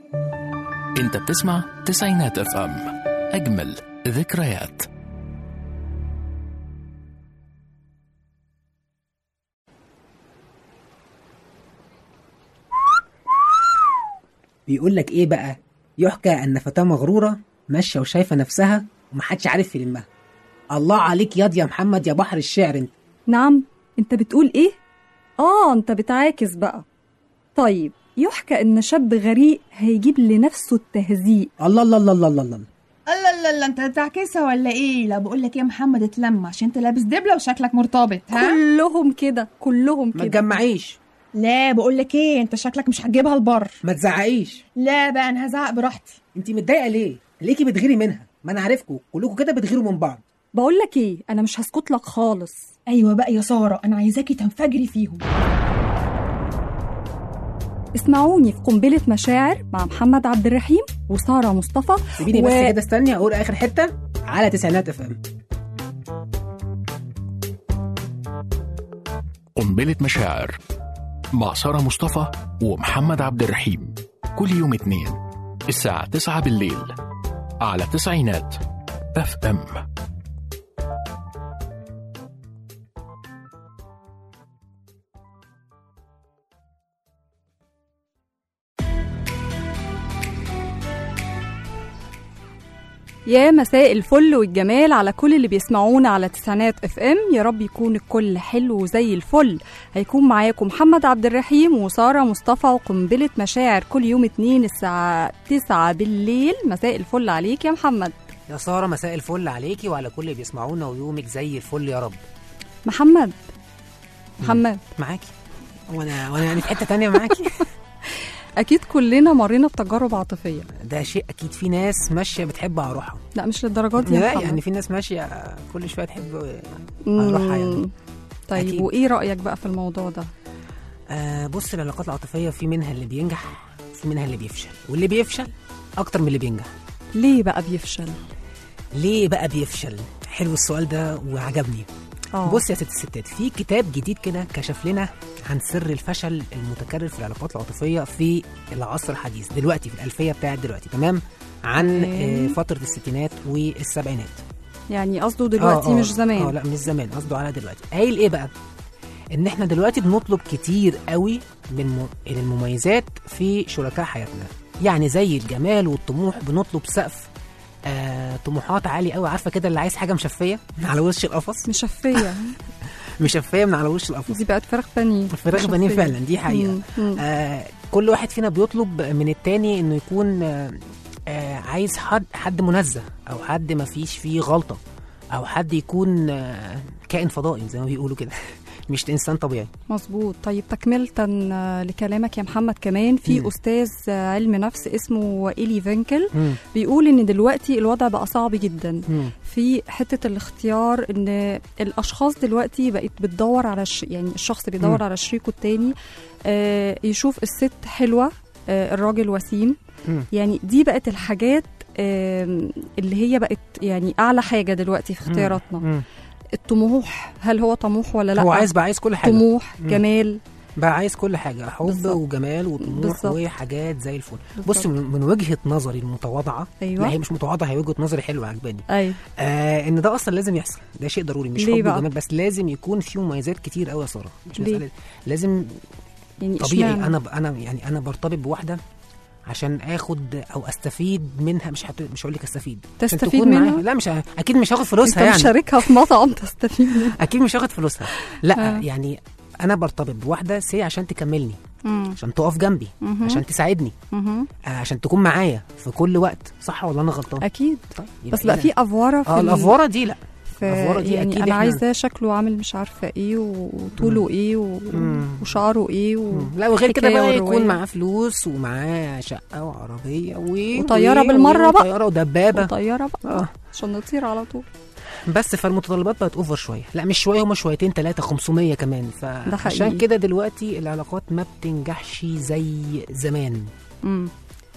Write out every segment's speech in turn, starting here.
انت بتسمع تسعينات اف ام اجمل ذكريات بيقول لك ايه بقى يحكى ان فتاة مغرورة ماشية وشايفة نفسها ومحدش عارف يلمها الله عليك ياض يا محمد يا بحر الشعر انت نعم انت بتقول ايه اه انت بتعاكس بقى طيب يحكى ان شاب غريق هيجيب لنفسه التهزيء الله الله الله الله الله, الله. الله لا لا انت هتعكسها ولا ايه لا بقول لك يا محمد اتلم عشان انت لابس دبله وشكلك مرتبط ها كلهم كده كلهم ما كده تجمعيش لا بقول لك ايه انت شكلك مش هتجيبها البر ما تزعقيش لا بقى انا هزعق براحتي انت متضايقة ليه ليكي بتغيري منها ما انا عارفكم كلكم كده بتغيروا من بعض بقول لك ايه انا مش هسكت لك خالص ايوه بقى يا ساره انا عايزاكي تنفجري فيهم اسمعوني في قنبلة مشاعر مع محمد عبد الرحيم وسارة مصطفى سيبيني بس كده استني اقول اخر حتة على تسعينات اف ام قنبلة مشاعر مع سارة مصطفى ومحمد عبد الرحيم كل يوم اثنين الساعة 9 بالليل على تسعينات اف ام يا مساء الفل والجمال على كل اللي بيسمعونا على تسعينات اف ام يا رب يكون الكل حلو زي الفل هيكون معاكم محمد عبد الرحيم وساره مصطفى وقنبله مشاعر كل يوم اتنين الساعه 9 بالليل مساء الفل عليك يا محمد يا سارة مساء الفل عليكي وعلى كل اللي بيسمعونا ويومك زي الفل يا رب محمد محمد معاكي وانا وانا يعني في حتة تانية معاكي اكيد كلنا مرينا بتجارب عاطفيه ده شيء اكيد في ناس ماشية بتحب اروحها لا مش للدرجات دي يا لا محمد. يعني في ناس ماشية كل شوية تحب مم. أروحها يعني. طيب أكيد. وايه رايك بقى في الموضوع ده آه بص العلاقات العاطفية في منها اللي بينجح في منها اللي بيفشل واللي بيفشل أكتر من اللي بينجح ليه بقى بيفشل ليه بقى بيفشل؟ حلو السؤال ده وعجبني اه بص يا ست الستات في كتاب جديد كده كشف لنا عن سر الفشل المتكرر في العلاقات العاطفية في العصر الحديث دلوقتي في الألفية بتاعت دلوقتي تمام عن أوكي. آه فترة الستينات والسبعينات يعني قصده دلوقتي آه، آه، مش زمان اه لا مش زمان قصده على دلوقتي قايل ايه بقى ان احنا دلوقتي بنطلب كتير قوي من م... المميزات في شركاء حياتنا يعني زي الجمال والطموح بنطلب سقف آه طموحات عالي قوي عارفه كده اللي عايز حاجه مشفيه من على وش القفص مشفيه مشفيه من على وش القفص دي بقت فراخ بانيه فراخ بانيه مشفية. فعلا دي حقيقه مم، مم. آه كل واحد فينا بيطلب من التاني انه يكون آه آه عايز حد حد منزه او حد ما فيش فيه غلطه او حد يكون آه كائن فضائي زي ما بيقولوا كده مش انسان طبيعي مظبوط طيب تكملة آه، لكلامك يا محمد كمان في مم. أستاذ آه، علم نفس اسمه إيلي فينكل مم. بيقول إن دلوقتي الوضع بقى صعب جدا مم. في حتة الاختيار إن الأشخاص دلوقتي بقت بتدور على الش... يعني الشخص بيدور مم. على شريكه التاني آه، يشوف الست حلوة آه، الراجل وسيم مم. يعني دي بقت الحاجات آم، اللي هي بقت يعني أعلى حاجة دلوقتي في اختياراتنا مم. الطموح هل هو طموح ولا لا هو عايز بقى عايز كل حاجه طموح مم. جمال بقى عايز كل حاجه حب بالظبط. وجمال وطموح بالظبط. وحاجات زي الفل بالظبط. بص من من وجهه نظري المتواضعه أيوة. لا هي مش متواضعه هي وجهه نظري حلوه عجباني ايوه آه ان ده اصلا لازم يحصل ده شيء ضروري مش ليه حب بقى؟ وجمال بس لازم يكون فيه مميزات كتير قوي يا ساره مش ليه؟ مساله لازم يعني طبيعي إشمعنى؟ انا ب... انا يعني انا برتبط بواحده عشان اخد او استفيد منها مش حت... مش هقول لك استفيد عشان تستفيد تكون معايا. منها؟ لا مش ه... اكيد مش هاخد فلوسها انت يعني مشاركها في مطعم تستفيد منه اكيد مش هاخد فلوسها لا آه. يعني انا برتبط بواحده سي عشان تكملني مم. عشان تقف جنبي مهم. عشان تساعدني مهم. آه، عشان تكون معايا في كل وقت صح ولا انا غلطان اكيد طيب يبقى بس بقى إذا- في افوره في اه ال- الافوره دي لا في الأفوارة دي يعني أكيد انا إحنا- عايزاه شكله عامل مش عارفه ايه وطوله ايه و... مم. وشعره ايه و... مم. لا وغير كده حكاية بقى ورواية. يكون معاه فلوس ومعاه شقه وعربيه و... وطيارة و- بالمرة بقى. وطياره ودبابه وطياره بقى اه عشان نطير على طول بس فالمتطلبات بقت اوفر شويه لا مش شويه هما شويتين ثلاثه 500 كمان ده حقيقي. فعشان كده دلوقتي العلاقات ما بتنجحش زي زمان مم.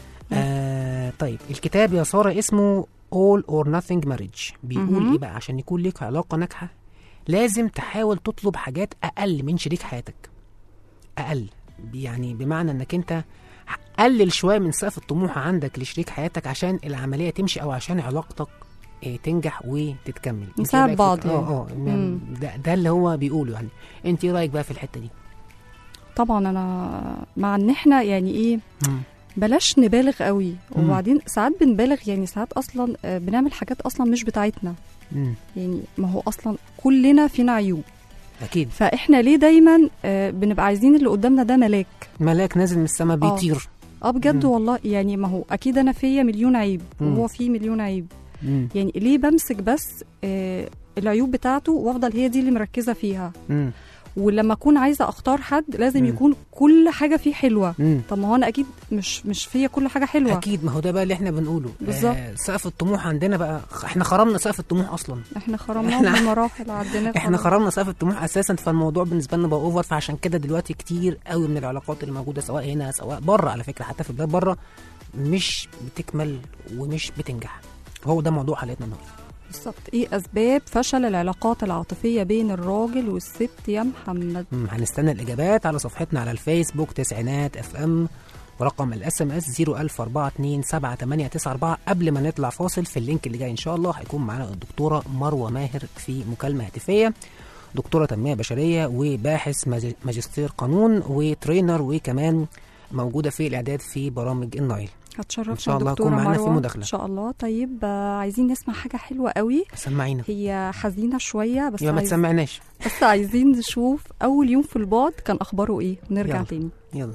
آه طيب الكتاب يا ساره اسمه All or Nothing Marriage بيقول مهم. ايه بقى عشان يكون ليك علاقه ناجحه لازم تحاول تطلب حاجات اقل من شريك حياتك اقل يعني بمعنى انك انت قلل شويه من سقف الطموح عندك لشريك حياتك عشان العمليه تمشي او عشان علاقتك آه، تنجح وتتكمل انت نساعد رأيك في- بعض اه يعني. اه مم. ده, ده اللي هو بيقوله يعني انت ايه رايك بقى في الحته دي طبعا انا مع ان احنا يعني ايه مم. بلاش نبالغ قوي مم. وبعدين ساعات بنبالغ يعني ساعات اصلا آه، بنعمل حاجات اصلا مش بتاعتنا مم. يعني ما هو اصلا كلنا فينا عيوب اكيد فاحنا ليه دايما آه، بنبقى عايزين اللي قدامنا ده ملاك ملاك نازل من السماء آه. بيطير اه بجد مم. والله يعني ما هو اكيد انا فيا مليون عيب مم. وهو فيه مليون عيب مم. يعني ليه بمسك بس آه، العيوب بتاعته وافضل هي دي اللي مركزه فيها مم. ولما اكون عايزه اختار حد لازم مم. يكون كل حاجه فيه حلوه مم. طب ما هو انا اكيد مش مش فيا كل حاجه حلوه اكيد ما هو ده بقى اللي احنا بنقوله بالظبط. آه سقف الطموح عندنا بقى احنا خرمنا سقف الطموح اصلا احنا خرمناه إحنا- بمراحل عديناه احنا خلاص. خرمنا سقف الطموح اساسا فالموضوع بالنسبه لنا بقى اوفر فعشان كده دلوقتي كتير قوي من العلاقات اللي موجوده سواء هنا سواء بره على فكره حتى في بلاد بره مش بتكمل ومش بتنجح هو ده موضوع حلقتنا النهارده بالظبط ايه اسباب فشل العلاقات العاطفيه بين الراجل والست يا محمد مم، هنستنى الاجابات على صفحتنا على الفيسبوك تسعينات اف ام ورقم الاس ام اس 010427894 قبل ما نطلع فاصل في اللينك اللي جاي ان شاء الله هيكون معانا الدكتوره مروه ماهر في مكالمه هاتفيه دكتوره تنميه بشريه وباحث ماج- ماجستير قانون وترينر وكمان موجوده في الاعداد في برامج النايل هتشرفنا إن شاء الله الدكتورة هكون معانا في مروة. مداخلة. ان شاء الله طيب آه، عايزين نسمع حاجه حلوه قوي سمعينا هي حزينه شويه بس يبقى ما عايز... تسمعناش بس عايزين نشوف اول يوم في البعد كان اخباره ايه ونرجع يلا. تاني يلا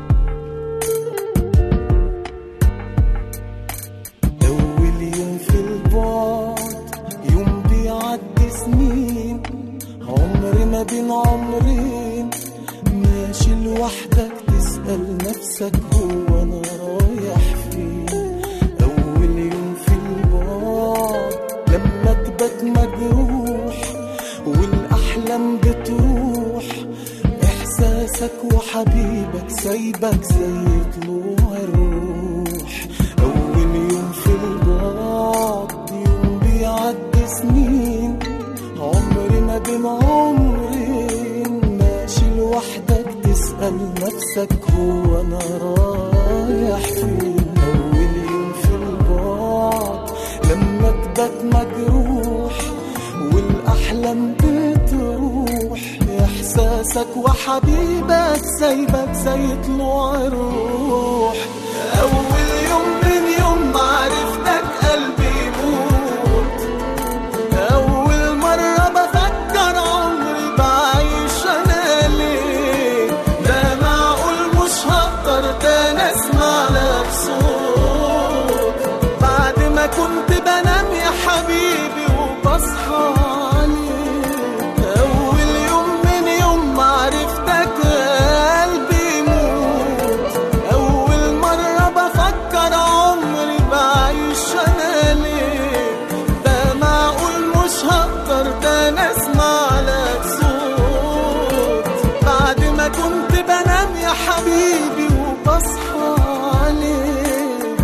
أول يوم في البعد يوم بيعدي سنين عمر ما بين عمرين ماشي لوحدك تسأل نفسك هو أنا رايح فين أول يوم في البعد لما تبات مجروح والأحلام بتروح إحساسك وحبيبك سايبك زي طلوع الروح أول يوم في البعد يوم بيعدي سنين عمر ما بين عمرين ماشي لوحدك تسأل نفسك هو أنا رايح فين أول يوم في البعد لما تبات مجروح والأحلام بتروح إحساسك وحبيبك سايبك زي طلوع الروح أول يوم من يوم ما عرفتك قلبي يموت أول مرة بفكر عمري بعيش أنا ليه ده معقول مش هقدر تاني أسمع لك صوت بعد ما كنت بنام يا حبيبي وبصحى عليك أول يوم من يوم ما عرفتك قلبي يموت أول مرة بفكر عمري بعيش أنا ليه ده معقول مش هقدر تاني أسمع لك صوت بعد ما كنت بنام يا حبيبي وبصحى عليك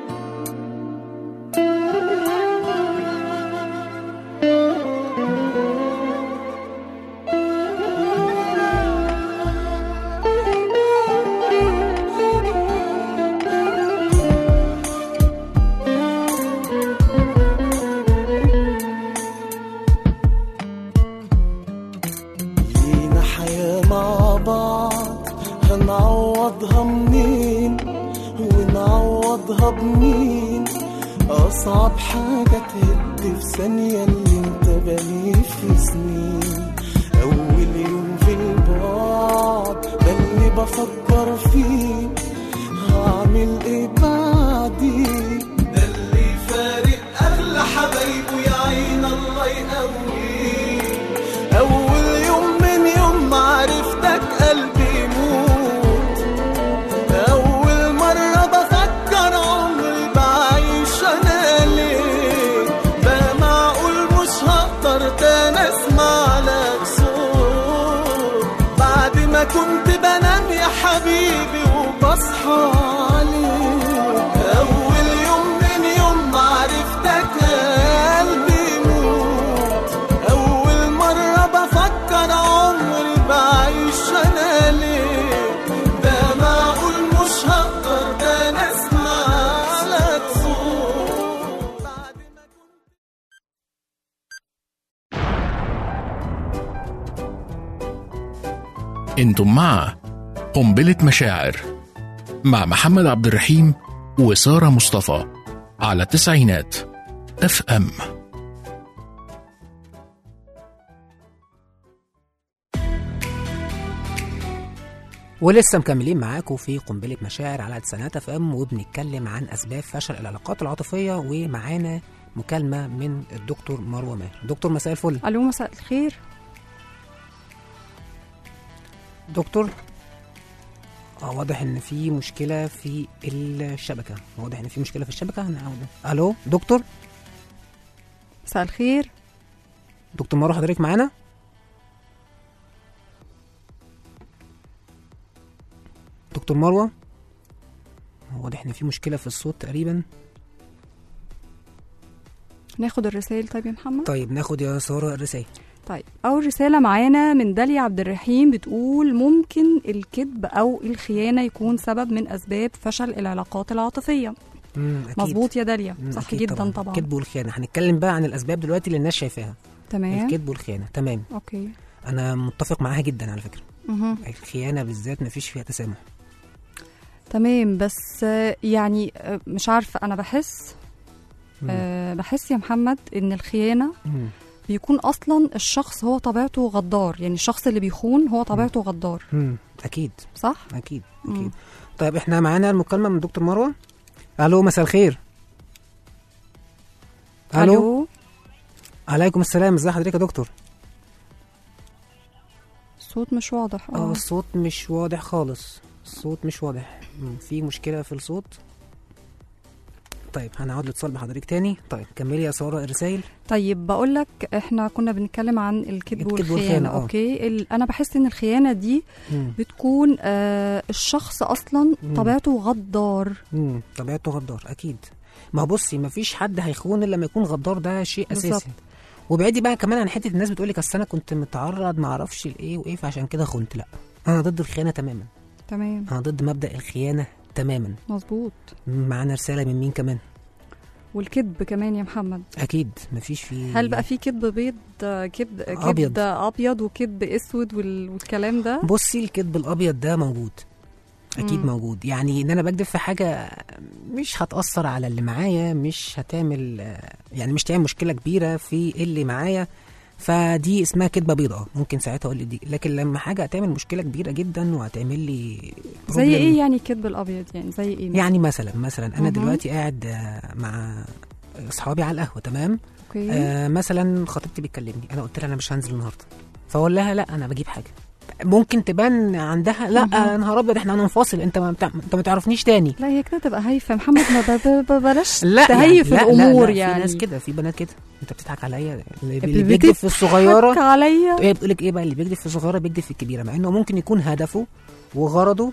لينا حياة مع بعض هنعوضها منين ونعوضها بمين أصعب حاجة تهد في ثانية اللي انت بنيه في سنين أول يوم في البعد ده اللي بفكر فيه هعمل ايه بعدين ده اللي فارق أغلى حبايبه يا عين الله يقويه أول يوم من يوم ما عرفتك قلبي يموت أول مرة بفكر عمري بعيش أنا ليه ده معقول مش هقدر تاني أسمع لك صوت بعد ما كنت بنام يا حبيبي وبصحى عليك أول يوم من يوم ما عرفتك قلبي يموت أول مرة بفكر عمري بعيش أنا ليه ده معقول مش هقدر انتم مع قنبلة مشاعر مع محمد عبد الرحيم وسارة مصطفى على تسعينات اف ام ولسه مكملين معاكم في قنبلة مشاعر على سنات اف ام وبنتكلم عن اسباب فشل العلاقات العاطفية ومعانا مكالمة من الدكتور مروة ماهر دكتور مساء الفل الو مساء الخير دكتور اه واضح ان في مشكلة في الشبكة واضح ان في مشكلة في الشبكة هنعود الو دكتور مساء الخير دكتور مروة حضرتك معانا دكتور مروة واضح ان في مشكلة في الصوت تقريبا ناخد الرسائل طيب يا محمد طيب ناخد يا سارة الرسائل طيب أول رسالة معانا من داليا عبد الرحيم بتقول ممكن الكذب أو الخيانة يكون سبب من أسباب فشل العلاقات العاطفية مم، أكيد. مظبوط يا داليا مم، صح أكيد جدا طبعا, الكذب والخيانة هنتكلم بقى عن الأسباب دلوقتي اللي الناس شايفاها تمام الكذب والخيانة تمام أوكي أنا متفق معاها جدا على فكرة مهم. الخيانة بالذات مفيش فيها تسامح تمام بس آه، يعني آه، مش عارفة أنا بحس مم. أه بحس يا محمد إن الخيانة مم. بيكون أصلا الشخص هو طبيعته غدار يعني الشخص اللي بيخون هو طبيعته غدار مم. أكيد صح؟ أكيد مم. أكيد طيب إحنا معانا المكالمة من دكتور مروة ألو مساء الخير ألو ألو عليكم السلام ازي حضرتك يا دكتور الصوت مش واضح اه الصوت مش واضح خالص الصوت مش واضح مم، في مشكلة في الصوت طيب هنقعد الاتصال بحضرتك تاني طيب كملي يا سارة الرسايل طيب بقول لك احنا كنا بنتكلم عن الكذب الكذب والخيانه, والخيانة، آه. اوكي ال... انا بحس ان الخيانه دي مم. بتكون آه الشخص اصلا مم. طبيعته غدار مم. طبيعته غدار اكيد ما بصي ما فيش حد هيخون الا لما يكون غدار ده شيء اساسي بالظبط. وبعيدي بقى كمان عن حته الناس بتقول لك اصل انا كنت متعرض ما اعرفش لايه وايه فعشان كده خنت لا انا ضد الخيانه تماما تمام انا ضد مبدا الخيانه تماما مظبوط معانا رساله من مين كمان والكذب كمان يا محمد اكيد مفيش فيه هل بقى في كذب بيض آه، كذب أبيض. كذب ابيض وكذب اسود وال... والكلام ده بصي الكذب الابيض ده موجود اكيد مم. موجود يعني ان انا بكذب في حاجه مش هتاثر على اللي معايا مش هتعمل آه، يعني مش تعمل مشكله كبيره في اللي معايا فدي اسمها كذبه بيضاء ممكن ساعتها اقول دي لكن لما حاجه هتعمل مشكله كبيره جدا وهتعمل لي زي problem- ايه يعني الكذب الابيض يعني زي ايه مثلاً؟ يعني مثلا مثلا انا مهم. دلوقتي قاعد آه، مع اصحابي على القهوه تمام اوكي آه مثلا خطيبتي بتكلمني انا قلت لها انا مش هنزل النهارده فاقول لها لا انا بجيب حاجه ممكن تبان عندها لا مهم. يا نهار ابيض احنا هننفصل انت ما بتاع... انت ما تعرفنيش تاني لا هي كده تبقى هايفه محمد ما ب- ب- ب- بلاش لا تهيف يعني لا الامور لا لا يعني في ناس كده في بنات كده انت بتضحك عليا اللي, بت- اللي بيكذب في الصغيره بتضحك عليا هي بتقول لك ايه بقى اللي بيكذب في الصغيره بيكذب في الكبيره مع انه ممكن يكون هدفه وغرضه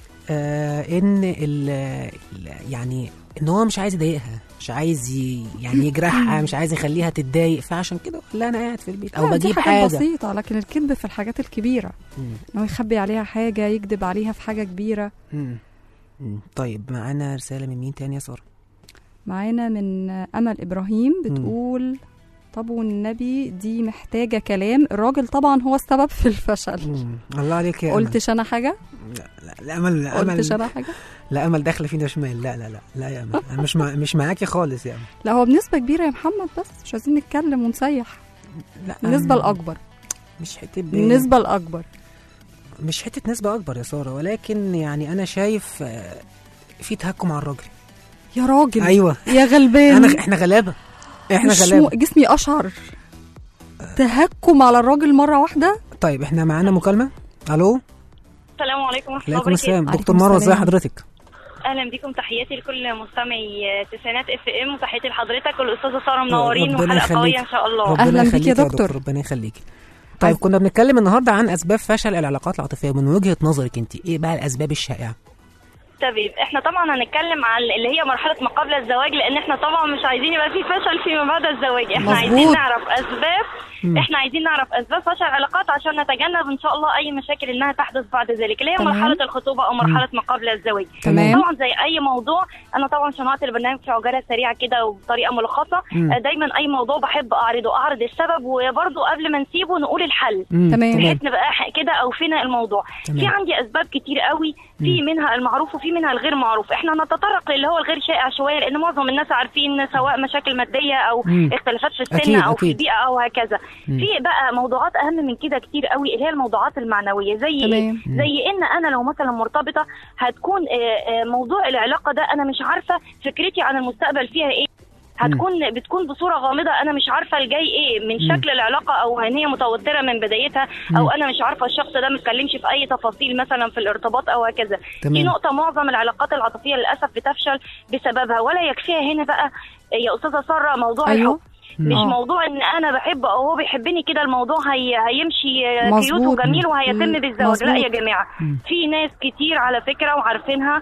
آه ان ال ال- يعني ان هو مش عايز يضايقها مش عايز ي- يعني يجرحها مش عايز يخليها تتضايق فعشان كده لا انا قاعد في البيت او لا، دي بجيب حاجات حاجه بسيطة لكن الكذب في الحاجات الكبيرة مم. ان هو يخبي عليها حاجة يكذب عليها في حاجة كبيرة مم. مم. طيب معانا رساله من مين تاني يا ساره معانا من أمل إبراهيم بتقول طب والنبي دي محتاجة كلام الراجل طبعا هو السبب في الفشل مم. الله عليك يا قلتش أنا حاجة أمل. لا لا لا امل لا قلتش امل أنا حاجة لا امل داخله فينا شمال لا لا لا لا يا امل انا مش مع... مش معاكي خالص يا امل لا هو بنسبة كبيرة يا محمد بس مش عايزين نتكلم ونسيح لا النسبة أم- الأكبر مش حته ب... النسبة الأكبر مش حته نسبه اكبر يا ساره ولكن يعني انا شايف آه، في تهكم على الراجل يا راجل ايوه يا غلبان انا احنا غلابه احنا مش غلابه مو- جسمي أشعر تهكم على الراجل مرة واحدة طيب احنا معانا مكالمه الو السلام عليكم ورحمة الله عليكم وبركاته السلام عليكم دكتور مروه ازي السلام. حضرتك أهلا بكم تحياتي لكل مستمعي تسعينات اف ام وتحياتي لحضرتك والأستاذة سارة منورين ربنا وحلقة قوية يخليك. إن شاء الله ربنا أهلا بيك يخليك يا يا دكتور. ربنا يخليك طيب كنا بنتكلم النهارده عن اسباب فشل العلاقات العاطفيه من وجهه نظرك انت ايه بقى الاسباب الشائعه تمام احنا طبعا هنتكلم عن اللي هي مرحلة ما قبل الزواج لأن احنا طبعا مش عايزين يبقى في فشل فيما بعد الزواج احنا مظبوط. عايزين نعرف أسباب مم. احنا عايزين نعرف اسباب فشل العلاقات عشان نتجنب ان شاء الله اي مشاكل انها تحدث بعد ذلك اللي هي تمام. مرحله الخطوبه او مرحله ما قبل الزواج تمام. طبعا زي اي موضوع انا طبعا شنقت البرنامج في عجاله سريعه كده وبطريقه ملخصه مم. آه، دايما اي موضوع بحب اعرضه اعرض السبب وبرضه قبل ما نسيبه نقول الحل مم. تمام. بحيث نبقى ح- كده اوفينا الموضوع تمام. في عندي اسباب كتير قوي في منها المعروف وفي منها الغير معروف احنا نتطرق للي هو الغير شائع شويه لان معظم الناس عارفين سواء مشاكل ماديه او مم. اختلافات في السن أكيد، او في أكيد. البيئه او هكذا في بقى موضوعات اهم من كده كتير قوي اللي هي الموضوعات المعنويه زي تمام. ايه زي ان انا لو مثلا مرتبطه هتكون آه، آه، موضوع العلاقه ده انا مش عارفه فكرتي عن المستقبل فيها ايه هتكون بتكون بصوره غامضه انا مش عارفه الجاي ايه من شكل العلاقه او ان هي متوتره من بدايتها او انا مش عارفه الشخص ده ما اتكلمش في اي تفاصيل مثلا في الارتباط او هكذا تمام. دي نقطه معظم العلاقات العاطفيه للاسف بتفشل بسببها ولا يكفيها هنا بقى يا استاذه ساره موضوع أيوة. الحب مش آه. موضوع ان انا بحبه او هو بيحبني كده الموضوع هي هيمشي آه، مظبوط. كيوت وجميل وهيتم مم. بالزواج لا مظبوط. يا جماعه في ناس كتير على فكره وعارفينها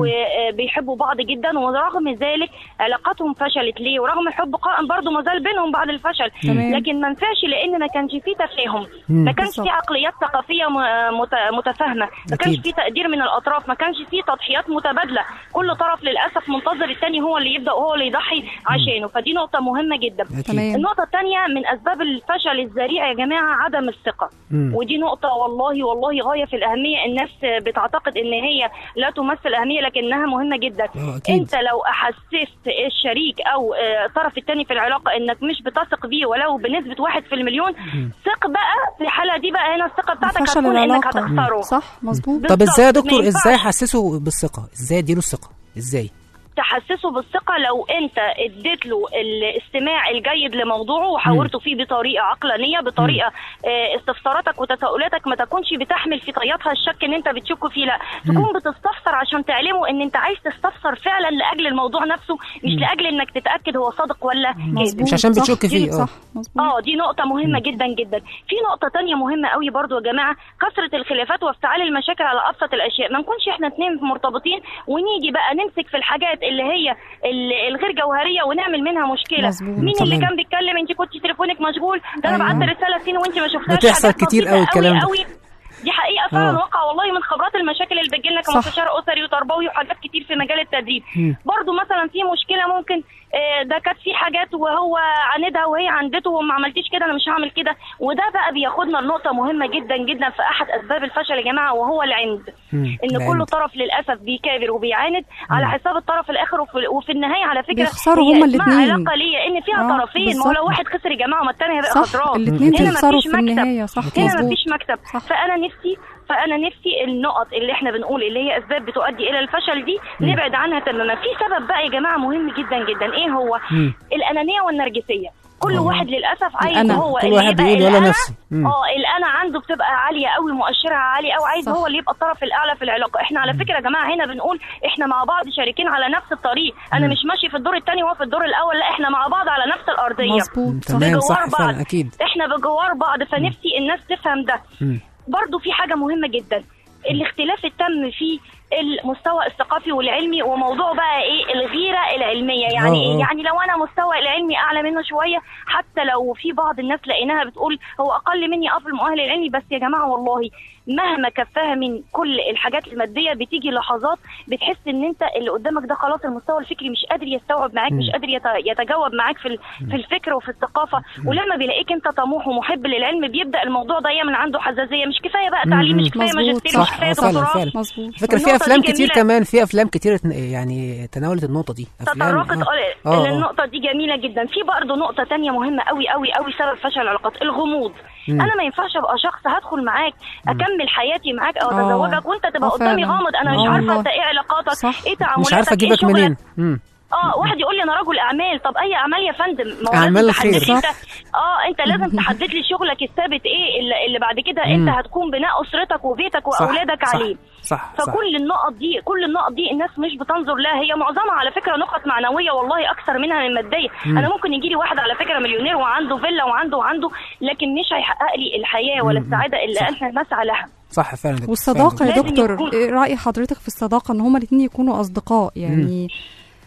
وبيحبوا بعض جدا ورغم ذلك علاقاتهم فشلت ليه ورغم الحب قائم برضه ما زال بينهم بعد الفشل تمام. لكن ما نفعش لان ما كانش فيه تفاهم مم. ما كانش بالظبط. فيه عقليات ثقافيه م- مت- متفاهمه ما كانش أكيد. فيه تقدير من الاطراف ما كانش فيه تضحيات متبادله كل طرف للاسف منتظر الثاني هو اللي يبدا وهو اللي يضحي عشانه فدي نقطه مهمه جدا أكيد. تمام. النقطة الثانية من أسباب الفشل الذريع يا جماعة عدم الثقة مم. ودي نقطة والله والله غاية في الأهمية الناس بتعتقد إن هي لا تمثل أهمية لكنها مهمة جدا آه، أكيد. أنت لو أحسست الشريك أو آه، الطرف الثاني في العلاقة إنك مش بتثق بيه ولو بنسبة واحد في المليون ثق بقى في الحالة دي بقى هنا الثقة بتاعتك فشل هتكون إنك العلاقة هتخسره صح مظبوط طب ازاي يا بالظبط، دكتور ما ازاي ينفعش. احسسه بالثقه ازاي اديله الثقه ازاي تحسسه بالثقة لو انت اديت له الاستماع الجيد لموضوعه وحاورته فيه بطريقة عقلانية بطريقة آه، استفساراتك وتساؤلاتك ما تكونش بتحمل في طياتها الشك ان انت بتشك فيه لا تكون بتستفسر عشان تعلمه ان انت عايز تستفسر فعلا لاجل الموضوع نفسه مش لاجل انك تتاكد هو صادق ولا كاذب مظبوط مش عشان صح. بتشك فيه، اه. صح مظبوط اه دي نقطة مهمة جدا جدا. في نقطة تانية مهمة قوي برضو يا جماعة كثرة الخلافات وافتعال المشاكل على أبسط الأشياء، ما نكونش احنا اتنين مرتبطين ونيجي بقى نمسك في الحاجات اللي هي ال- الغير جوهرية ونعمل منها مشكلة. مظبوط. مين اللي تمام. كان بيتكلم انت كنت تليفونك مشغول، ده انا أيوة. بعت رسالة سين وانت ما شفتهاش بتحصل حاجات كتير بسيطة قوي الكلام ده. قوي. دي حقيقة فعلا آه. واقع والله من خبرات المشاكل اللي بتجي لنا صح. كمستشار أسري وتربوي وحاجات كتير في مجال التدريب. مم. برضو مثلا في مشكله ممكن آه، ده كانت في حاجات وهو عاندها وهي عندته وما عملتيش كده انا مش هعمل كده وده بقى بياخدنا لنقطه مهمه جدا جدا في احد اسباب الفشل يا جماعه وهو العند مم. ان العند. كل طرف للاسف بيكابر وبيعاند على حساب الطرف الاخر وفي, وفي النهايه على فكره بيخسروا هي هما اسمها الاتنين. علاقه ليه ان فيها آه، طرفين ما هو لو بالظبط. واحد خسر يا جماعه ما الثاني هيبقى صح خسران الاثنين هنا تخسروا مفيش في مكسب. النهاية صح هنا مظبوط مفيش مكسب صح. فانا نفسي فانا نفسي النقط اللي احنا بنقول اللي هي اسباب بتؤدي الى الفشل دي نبعد عنها تماما في سبب بقى يا جماعه مهم جدا جدا ايه هو مم. الانانيه والنرجسيه كل آه. واحد للاسف عايز الأنا. هو كل اللي واحد يبقى بيقول ولا الأنا. نفسي. مم. اه الانا عنده بتبقى عاليه قوي مؤشرها عالي قوي عايز صح. هو اللي يبقى الطرف الاعلى في العلاقه احنا على فكره يا جماعه هنا بنقول احنا مع بعض شاركين على نفس الطريق انا مش ماشي في الدور الثاني وهو في الدور الاول لا احنا مع بعض على نفس الارضيه مظبوط صح تمام صح بجوار بعض. فعلا اكيد احنا بجوار بعض فنفسي الناس تفهم ده مم. برضو في حاجة مهمة جدا الاختلاف التم في المستوى الثقافي والعلمي وموضوع بقى ايه الغيرة العلمية يعني آه، ايه آه. يعني لو انا مستوى العلمي اعلى منه شوية حتى لو في بعض الناس لقيناها بتقول هو اقل مني اه في المؤهل العلمي بس يا جماعة والله مهما كفاها من كل الحاجات المادية بتيجي لحظات بتحس ان انت اللي قدامك ده خلاص المستوى الفكري مش قادر يستوعب معاك مش قادر يت- يتجاوب معاك في ال- في الفكر وفي الثقافة ولما بيلاقيك انت طموح ومحب للعلم بيبدأ الموضوع ده يعمل عنده حزازية مش كفاية بقى تعليم مش كفاية مظبوط، ماجستير مش صح، كفاية آه، فعلا، دكتوراه فعلا. مظبوط فكرة في النقطة افلام دي كتير جميلة. كمان في افلام كتير يعني تناولت النقطه دي افلام تطرقت آه. آه. آه، آه. النقطة دي جميلة جدا في برضه نقطة تانية مهمة قوي قوي قوي سبب فشل العلاقات الغموض مم. انا ما ينفعش ابقى شخص هدخل معاك اكمل حياتي معاك او آه. اتزوجك وانت تبقى آه، قدامي فعلا. غامض انا مش آه عارفة والله. انت ايه علاقاتك صح. ايه تعاملاتك مش عارفه ايه اجيبك شغلك منين مم. اه واحد يقول لي انا رجل اعمال طب اي اعمال يا فندم ما هو أعمال لازم الخير. تحدد لي انت صح. اه انت لازم تحدد لي شغلك الثابت ايه اللي, اللي بعد كده مم. انت هتكون بناء اسرتك وبيتك صح، واولادك صح، عليه صح صح فكل النقط دي كل النقط دي الناس مش بتنظر لها هي معظمها على فكره نقط معنويه والله اكثر منها من ماديه مم. انا ممكن يجي لي واحد على فكره مليونير وعنده فيلا وعنده وعنده لكن مش هيحقق لي الحياه ولا مم. السعاده اللي صح. احنا نسعى لها صح فعلا دكتور، والصداقة فعلا يا لازم دكتور يكون- ايه رأي حضرتك في الصداقة ان هما الاتنين يكونوا اصدقاء يعني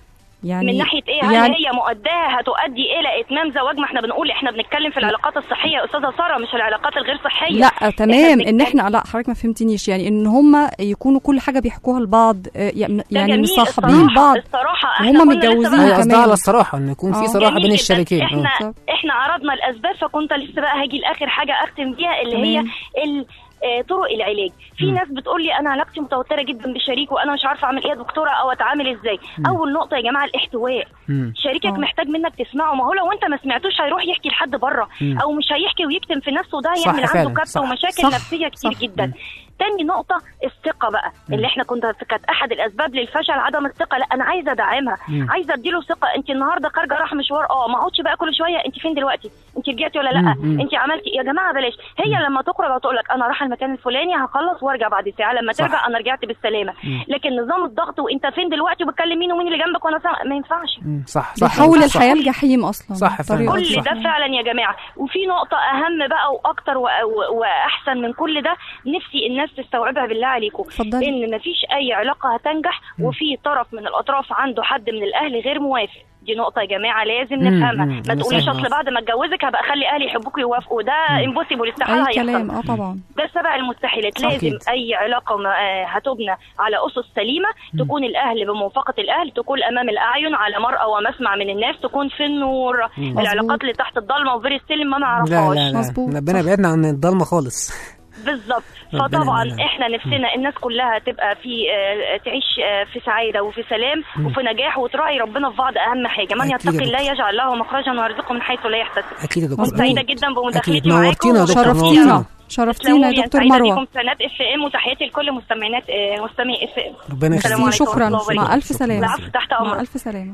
يعني من ناحيه ايه هل يعني هي مؤداها هتؤدي الى اتمام زواج ما احنا بنقول احنا بنتكلم في العلاقات الصحيه يا استاذه ساره مش العلاقات الغير صحيه لا تمام ان بنتكلم- احنا لا حضرتك ما فهمتنيش يعني ان هم يكونوا كل حاجه بيحكوها لبعض آه، يعني ده يعني جميل مصاحبين الصراحة- بعض الصراحه احنا وهم كنا لسه متجوزين بقى- هي قصدها كمان. على الصراحه ان يكون آه. في صراحه جميل بين جداً. الشريكين احنا آه. بالظبط. احنا عرضنا الاسباب فكنت لسه بقى هاجي لاخر حاجه اختم بيها اللي هي تمام. ال آه، طرق العلاج في ناس بتقول لي انا علاقتي متوتره جدا بشريك وانا مش عارفه اعمل ايه يا دكتوره او اتعامل ازاي اول نقطه يا جماعه الاحتواء مم. شريكك آه. محتاج منك تسمعه ما هو لو انت ما سمعتوش هيروح يحكي لحد بره مم. او مش هيحكي ويكتم في نفسه وده صح يعمل عنده فعلاً، كبسه صح. ومشاكل صح، نفسيه كتير صح. جدا تاني نقطة الثقة بقى اللي احنا كنا كانت أحد الأسباب للفشل عدم الثقة لا أنا عايزة أدعمها مم. عايزة أديله ثقة أنت النهاردة خارجة رايحة مشوار أه ما اقعدش بقى كل شوية أنت فين دلوقتي أنت رجعتي ولا لا مم، مم. أنت عملتي يا جماعة بلاش هي لما تخرج هتقول لك أنا رايحة المكان الفلاني هخلص وأرجع بعد ساعة لما صح. ترجع أنا رجعت بالسلامة مم. لكن نظام الضغط وأنت فين دلوقتي وبتكلم مين ومين اللي جنبك وأنا سامع ما ينفعش مم. صح صح بيحول صح. الحياه لجحيم اصلا صح فعلاً. الطريقة كل دي. صح. ده فعلا يا جماعه وفي نقطه اهم بقى واكتر و- و- واحسن من كل ده نفسي الناس تستوعبها بالله عليكم اتفضلي. ان مفيش اي علاقه هتنجح وفي طرف من الاطراف عنده حد من الاهل غير موافق دي نقطة يا جماعة لازم مم، نفهمها مم، ما أنا تقوليش فاهم أصل قصدك. بعد ما اتجوزك هبقى أخلي أهلي يحبوك ويوافقوا ده امبوسيبل استحالة اي كلام هيحصل اه طبعا ده سبع المستحيلات صح. لازم أكيد. اي علاقه ما- آه، هتبنى على اسس سليمه تكون الاهل بموافقه الاهل تكون امام الاعين على مرأى ومسمع من الناس تكون في النور مم. العلاقات مظبوط. اللي تحت الضلمه وبير السلم ما لا نعرفهاش لا لا مظبوط. ربنا صح. بعدنا عن الضلمه خالص بالظبط ربنا فطبعا يعيننا. احنا نفسنا الناس كلها تبقى في آه، تعيش آه، في سعاده وفي سلام وفي نجاح وتراعي ربنا في بعض اهم حاجه من أكيد يا يتقي الله دكتور. يجعل له مخرجا ويرزقه من حيث لا يحتسب اكيد يا دكتور مظبوط. سعيده أكيد. جدا أكيد. بمداخلتي معاكم نورتينا يا دكتور، شرفتينا نورتينا. شرفتينا يا دكتور سعيدة مروه بكم في قناه اف ام وتحياتي لكل مستمعينات آه، مستمعي اف ام ربنا السلام يخليك ميرسي، عليكم ورحمة شكرا الله وبركاته. مع الف شكراً. سلامه العفو تحت مع امرك الف سلامه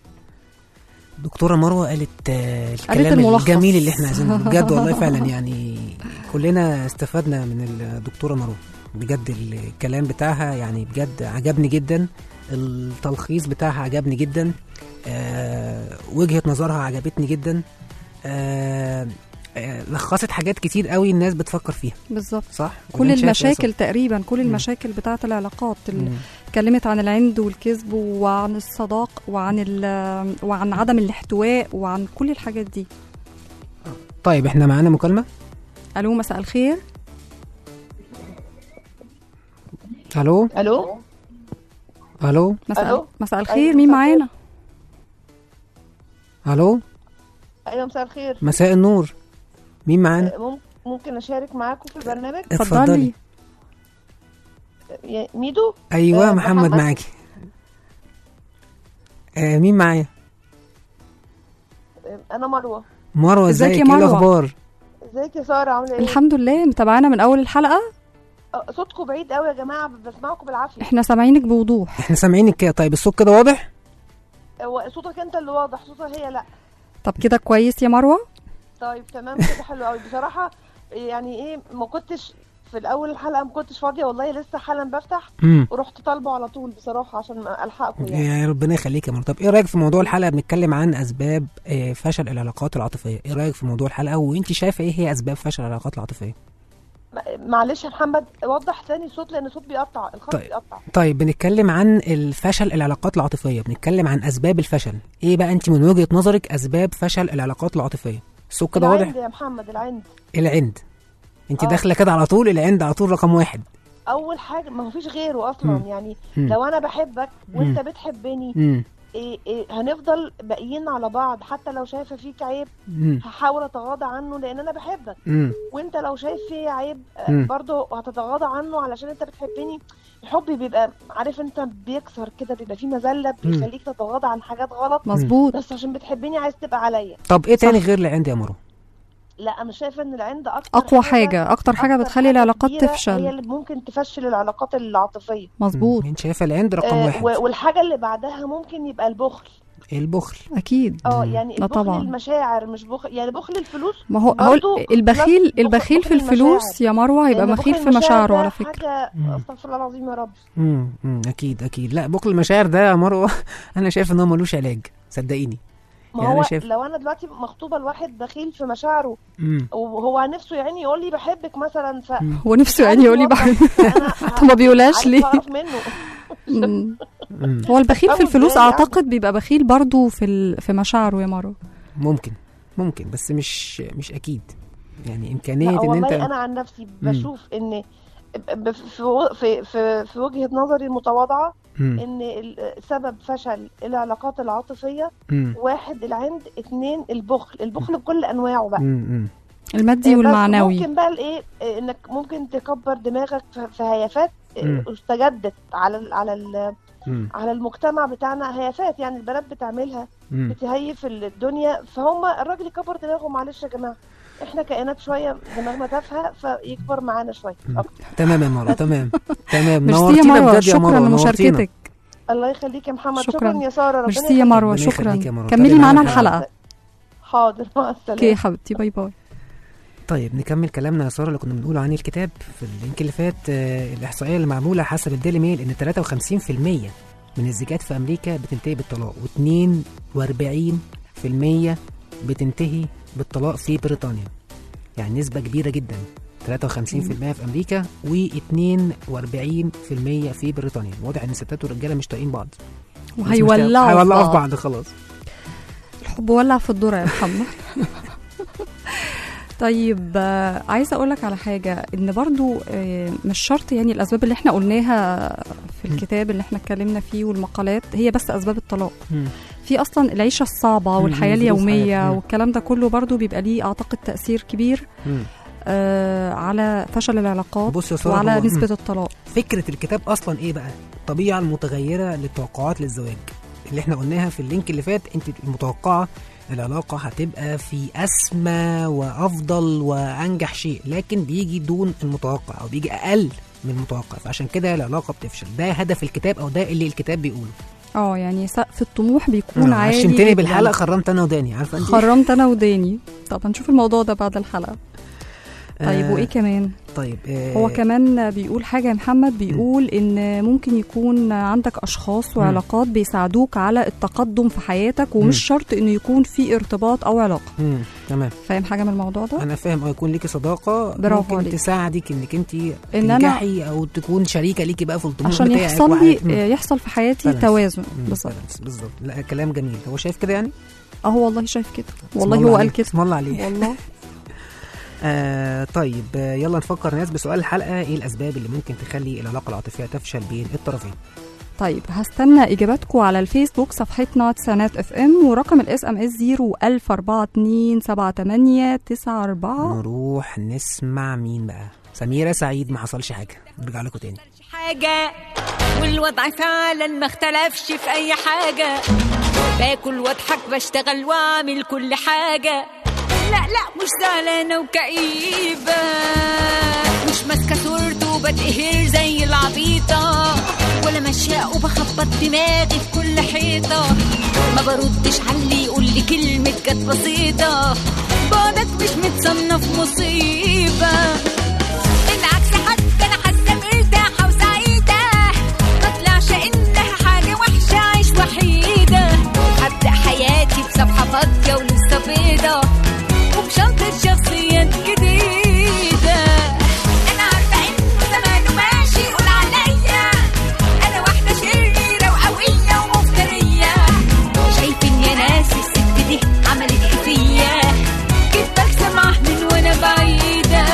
دكتورة مروة قالت آه، الكلام الملخص. الجميل اللي احنا عايزينه بجد والله فعلا يعني كلنا استفدنا من الدكتورة مروة بجد الكلام بتاعها يعني بجد عجبني جدا التلخيص بتاعها عجبني جدا آه وجهة نظرها عجبتني جدا آه آه لخصت حاجات كتير قوي الناس بتفكر فيها بالظبط صح كل ولا أنت شايف إيه يا المشاكل تقريبا كل المشاكل بتاعه العلاقات صاحبي؟ اللي مم. اتكلمت عن العند والكذب وعن الصداق وعن ال- وعن عدم الاحتواء وعن كل الحاجات دي طيب احنا معانا مكالمة الو مساء الخير الو الو الو مساء ألو؟ مساء أيوة، الخير مين مساء معانا الو ايوه مساء الخير مساء النور مين معانا مم- ممكن اشارك معاكم في البرنامج اتفضلي يا- ميدو ايوه آه، محمد محمد. معاكي آه مين معايا انا مروه مروه ازيك ازيك يا ايه مروة؟ الاخبار ازيك يا ساره عامله ايه الحمد لله متابعانا من اول الحلقه آه، صوتكم بعيد قوي يا جماعه بسمعكم بالعافيه احنا سامعينك بوضوح احنا سامعينك كده طيب الصوت كده واضح هو صوتك انت اللي واضح صوتها هي لا طب كده كويس يا مروه طيب تمام كده حلو قوي بصراحه يعني ايه ما كنتش في الاول الحلقه ما كنتش فاضيه والله لسه حالا بفتح امم ورحت طالبه على طول بصراحه عشان ما الحقكم يعني يا ربنا يخليك يا مروه طب ايه رايك في موضوع الحلقه بنتكلم عن اسباب آه، فشل العلاقات العاطفيه ايه رايك في موضوع الحلقه وانت شايفه ايه هي اسباب فشل العلاقات العاطفيه م- معلش يا محمد وضح تاني الصوت لان الصوت بيقطع الخط طيب. بيقطع طيب بنتكلم عن الفشل العلاقات العاطفيه بنتكلم عن اسباب الفشل ايه بقى انت من وجهه نظرك اسباب فشل العلاقات العاطفيه الصوت كده واضح العند يا محمد العند العند انت آه. داخله كده على طول العند على طول رقم واحد اول حاجه ما هو فيش غيره اصلا مم. يعني مم. لو انا بحبك وانت مم. بتحبني امم إيه إيه هنفضل باقيين على بعض حتى لو شايفه فيك عيب امم هحاول اتغاضى عنه لان انا بحبك امم وانت لو شايف فيه عيب آه، مم. برضه هتتغاضى عنه علشان انت بتحبني الحب بيبقى عارف انت بيكسر كده بيبقى فيه مذله بيخليك تتغاضى عن حاجات غلط مظبوط بس عشان بتحبني عايز تبقى عليا طب ايه تاني غير العند يا مروه لا انا شايفه ان العند اكتر اقوى حاجه اكتر حاجه أكتر بتخلي حاجة العلاقات كبيرة هي تفشل اللي ممكن تفشل العلاقات العاطفيه مظبوط انت شايفه العند رقم آه، واحد و- والحاجه اللي بعدها ممكن يبقى البخل البخل اكيد اه مم. يعني لا البخل طبعا. المشاعر مش بخل يعني بخل الفلوس ما هو هو برضو البخيل بلس بخل- البخيل في بخل الفلوس المشاعر. يا مروه هيبقى لأن بخيل بخل في المشاعر مشاعره ده على فكره حاجه مم. استغفر الله العظيم يا رب امم أمم، اكيد اكيد لا بخل المشاعر ده يا مروه انا شايف ان هو ملوش علاج صدقيني ما يعني هو أنا شايف- لو انا دلوقتي مخطوبه لواحد بخيل في مشاعره امم وهو نفسه يعني يقول لي بحبك مثلا ف هو نفسه يعني يقول لي بحب أنا طب ما بيقولهاش عايزة ليه اعرف منه مم. مم. هو البخيل في أول الفلوس بالي يعني. اعتقد بيبقى بخيل برضو في ال... في مشاعره يا مروه ممكن ممكن بس مش مش اكيد يعني لا امكانيه ان والله انت انا عن نفسي بشوف ان ب- في و- في في, في وجهة نظري المتواضعة مم. ان ال- سبب فشل العلاقات العاطفية مم. واحد العند اتنين البخل البخل بكل انواعه بقى مم. مم. المادي بس والمعنوي ممكن بقى الايه إيه، انك ممكن تكبر دماغك في في هيافات إيه، مم. استجدت على ال على ال مم. على المجتمع بتاعنا هيافات يعني البنات بتعملها مم. بتهيف الدنيا فهم الراجل يكبر دماغه معلش يا جماعه احنا كائنات شويه دماغنا تافهه فيكبر معانا شويه مم. أكتر. تمام يا مروه تمام تمام ميرسي يا نورتينا مروه بجد يا شكرا مروه نورتينا. لمشاركتك الله يخليك يا محمد شكراً. شكرا, يا ساره ربنا ميرسي يا يخليك. مروه ربنا شكرا يخليك يا مروه. كملي تابعي معانا معانا الحلقه حاضر مع السلامه اوكي يا حبيبتي باي باي طيب نكمل كلامنا يا ساره اللي كنا بنقوله عن الكتاب في اللينك اللي فات آه، الاحصائيه اللي معموله حسب الديلي ميل ان 53% من الزيجات في امريكا بتنتهي بالطلاق و42% بتنتهي بالطلاق في بريطانيا يعني نسبه كبيره جدا 53% في امريكا و42% في بريطانيا واضح ان الستات والرجاله مش طايقين بعض بس مش طايقين- وهيولعوا هيولعوا في في بعض بعض خلاص الحب ولع في الذره يا محمد طيب آه، عايزه اقول لك على حاجه ان برضو آه، مش شرط يعني الاسباب اللي احنا قلناها في الكتاب اللي احنا اتكلمنا فيه والمقالات هي بس اسباب الطلاق مم. في اصلا العيشه الصعبه مم، والحياه ظروف حياة. اليوميه مم. والكلام ده كله برضو بيبقى ليه اعتقد تاثير كبير مم. آه على فشل العلاقات بص يا ساره وعلى هو- نسبه مم. الطلاق فكرة الكتاب أصلا إيه بقى؟ الطبيعة المتغيرة للتوقعات للزواج اللي احنا قلناها في اللينك اللي فات انت المتوقعة العلاقة هتبقى في أسمى وأفضل وأنجح شيء لكن بيجي دون المتوقع أو بيجي أقل من المتوقع فعشان كده العلاقة بتفشل ده هدف الكتاب أو ده اللي الكتاب بيقوله اه يعني سقف الطموح بيكون آه، عالي عشمتني جداً. بالحلقة خرمت أنا وداني عارفة أنت خرمت انا وداني طب هنشوف الموضوع ده بعد الحلقه طيب آه، وايه كمان طيب آه هو كمان بيقول حاجة يا محمد بيقول إن ممكن يكون عندك أشخاص وعلاقات بيساعدوك على التقدم في حياتك ومش مم. شرط إنه يكون في ارتباط أو علاقة مم. تمام فاهم حاجة من الموضوع ده؟ انا فاهم اه يكون ليكي صداقه برافو ممكن عليك. تساعدك انك انت إن أنا- تنجحي او تكون شريكه ليكي بقى في الطموح عشان بتاعك يحصل وحاجة- لي مم. يحصل في حياتي بالانس. توازن مم، بالظبط بالانس، بالظبط لا كلام جميل هو شايف كده يعني أهو والله شايف كده اسم والله الله هو عليه، قال كده اسم الله عليه والله آه طيب آه يلا نفكر الناس بسؤال الحلقه ايه الاسباب اللي ممكن تخلي العلاقه العاطفيه تفشل بين الطرفين طيب هستنى اجاباتكم على الفيسبوك صفحتنا تسانات اف ام ورقم الاس ام اس 010427894 نروح نسمع مين بقى سميره سعيد ما حصلش حاجه نرجع لكم تاني حاجة والوضع فعلا ما اختلفش في أي حاجة باكل واضحك بشتغل واعمل كل حاجة لا لا مش زعلانة وكئيبة مش ماسكة صورته وبتقهر زي العبيطة ولا ماشية وبخبط دماغي في كل حيطة ما بردش على اللي يقول لي كلمة جت بسيطة بعدك مش متصنف مصيبة بالعكس حتى انا حاسه مرتاحه وسعيده ما طلعش انها حاجه وحشه عيش وحيده هبدا حياتي بصفحه فاضيه ولسه بيضه وبشنطه شخصيات جديده انا عارفه انه زمانه ماشي يقول عليا انا واحده شريره وقويه ومفتريه شايفين يا ناس الست دي عملت ايه فيا كيف بكسب معاه من وانا بعيده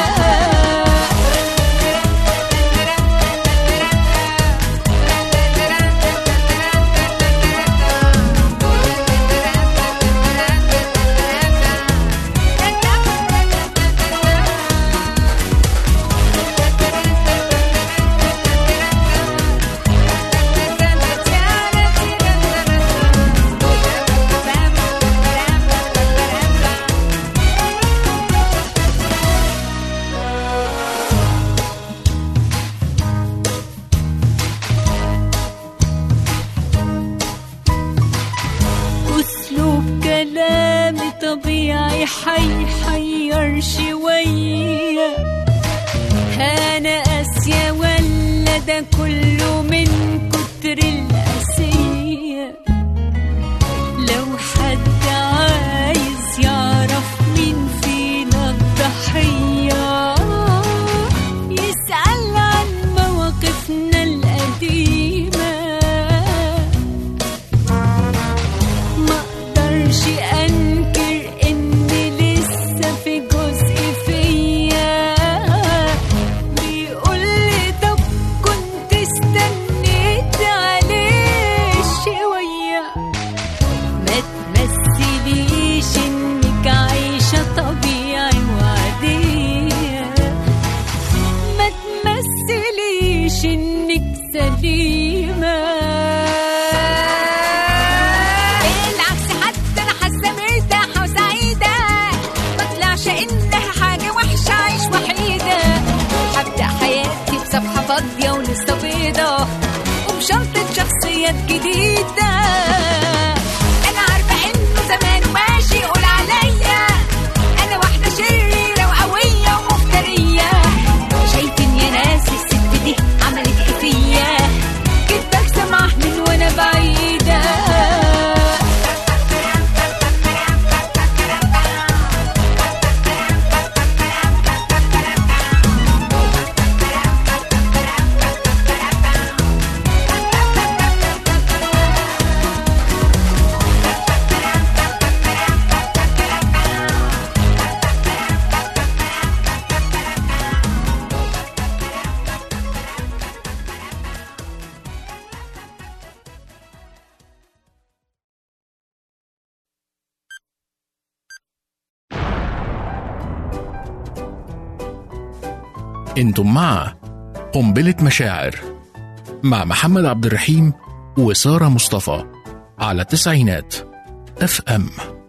أسلوب كلامي طبيعي حيحير شوية أنا قاسية ولا ده كله من كتر القاسية لو حد عايز يعرف مين فينا الضحية يسأل عن مواقفنا القديمة حاجات جديدة أنا عارفة إنه زمان ماشي يقول عليا أنا واحدة شريرة وقوية ومفترية شايفين يا ناس الست دي عملت إيه فيا كدبك سمع من وأنا بعيدة انتم مع قنبلة مشاعر مع محمد عبد الرحيم وسارة مصطفى على تسعينات اف ام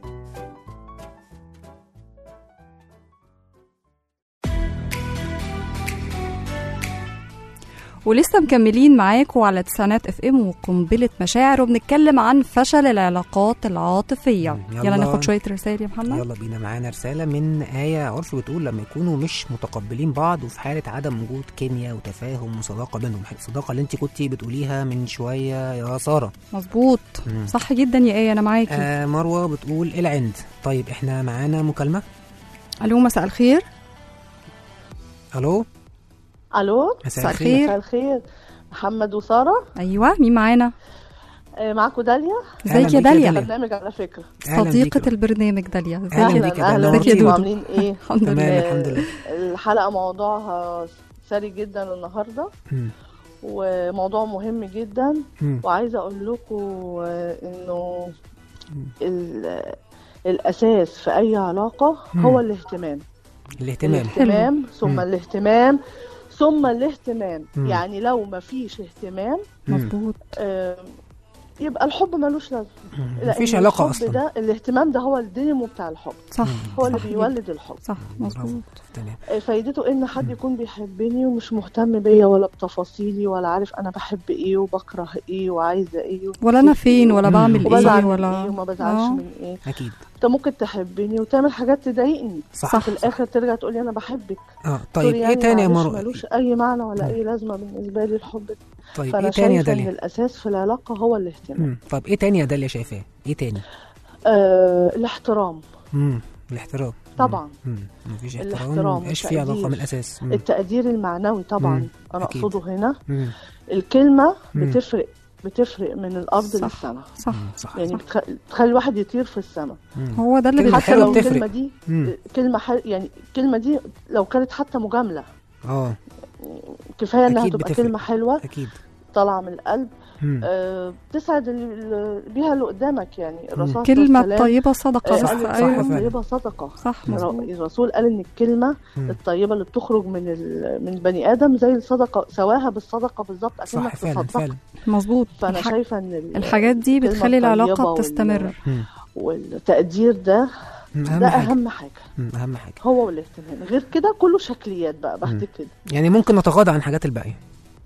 ولسه مكملين معاكم على تسعينات اف ام وقنبله مشاعر وبنتكلم عن فشل العلاقات العاطفيه مم، يلا, يلا. ناخد شويه رسائل يا محمد يلا بينا معانا رسالة من آية عرف بتقول لما يكونوا مش متقبلين بعض وفي حالة عدم وجود كيمياء وتفاهم وصداقة بينهم الصداقة اللي انت كنتي بتقوليها من شوية يا سارة مظبوط مم. صح جدا يا ايه انا معاكي آه مروة بتقول العند طيب احنا معانا مكالمة الو مساء الخير الو الو مساء الخير. مساء الخير محمد وساره ايوه مين معانا آه، معاكم داليا أهلاً ازيك يا بيك يا داليا داليا. برنامج على فكره أهلاً بيك. صديقه البرنامج داليا ازيك أهلاً يا بيك يا اهلا داليا. ازيك يا انتوا دودو عاملين ايه الحمد تمام لله الحمد لله الحلقه موضوعها ثري جدا النهارده مم. وموضوع مهم جدا مم. وعايزه اقول لكم آه، انه ال- الاساس في اي علاقه مم. هو الاهتمام الاهتمام الاهتمام ثم مم. الاهتمام ثم الاهتمام مم. يعني لو ما فيش اهتمام مم. مظبوط آه، يبقى الحب ملوش لازمه مم. لأن مفيش علاقة الحب أصلا ده الاهتمام ده هو الدينامو بتاع الحب صح هو اللي صح بيولد الحب صح برافو. مظبوط تمام آه، فايدته ان حد يكون بيحبني ومش مهتم بيا ولا بتفاصيلي ولا عارف انا بحب ايه وبكره ايه وعايزه ايه ولا انا ونفسي في فين إيه ولا مم. بعمل وبزعل ايه من ولا ايه وما بزعلش آه. من ايه أكيد انت ممكن تحبني وتعمل حاجات تضايقني صح في الاخر ترجع تقولي انا بحبك اه تقولي طيب ايه يعني تاني يا معلش مروة ملوش اي معنى ولا اي لازمه بالنسبه لي الحب ده طيب فانا ايه تاني يا شايفه ان داليا الاساس في العلاقه هو الاهتمام مم. طب ايه تاني يا داليا شايفاه ايه تاني آه الاحترام مم. الاحترام طبعا. مم. مفيش احترام الاحترام مبقاش في علاقة والتقدير. من الأساس مم. التقدير المعنوي طبعا مم. انا أكيد. اقصده هنا مم. الكلمه مم. بتفرق بتفرق من الارض صح. للسماء صح مم. صح يعني صح. بتخ... تخلي الواحد يطير في السماء مم. هو ده اللي كلمة حتى حلوة لو بتفرق. الكلمه دي مم. كلمه حل... يعني الكلمه دي لو كانت حتى مجامله اه كفايه انها أكيد تبقى بتفرق. كلمه حلوه أكيد طالعه من القلب مم. آه بتسعد ال- بيها اللي قدامك يعني الرسول كلمة والسلام، طيبة صدقة آه، صح، قال بس صح أيوة فعلا. الطيبه صدقه صح مظبوط. مظبوط الرسول قال ان الكلمه مم. الطيبه اللي بتخرج من ال... من بني ادم زي الصدقه سواها بالصدقه بالظبط صح اكنك فعلا تصدق فعلا مظبوط فانا الح- شايفه ان ال- الحاجات دي الكلمة بتخلي الطيبة العلاقة وال- تستمر مم. والتقدير ده مم. أهم ده حاجة اهم حاجه مم. أهم حاجة هو والاهتمام غير كده كله شكليات بقى بعد كده يعني ممكن نتغاضى عن حاجات الباقية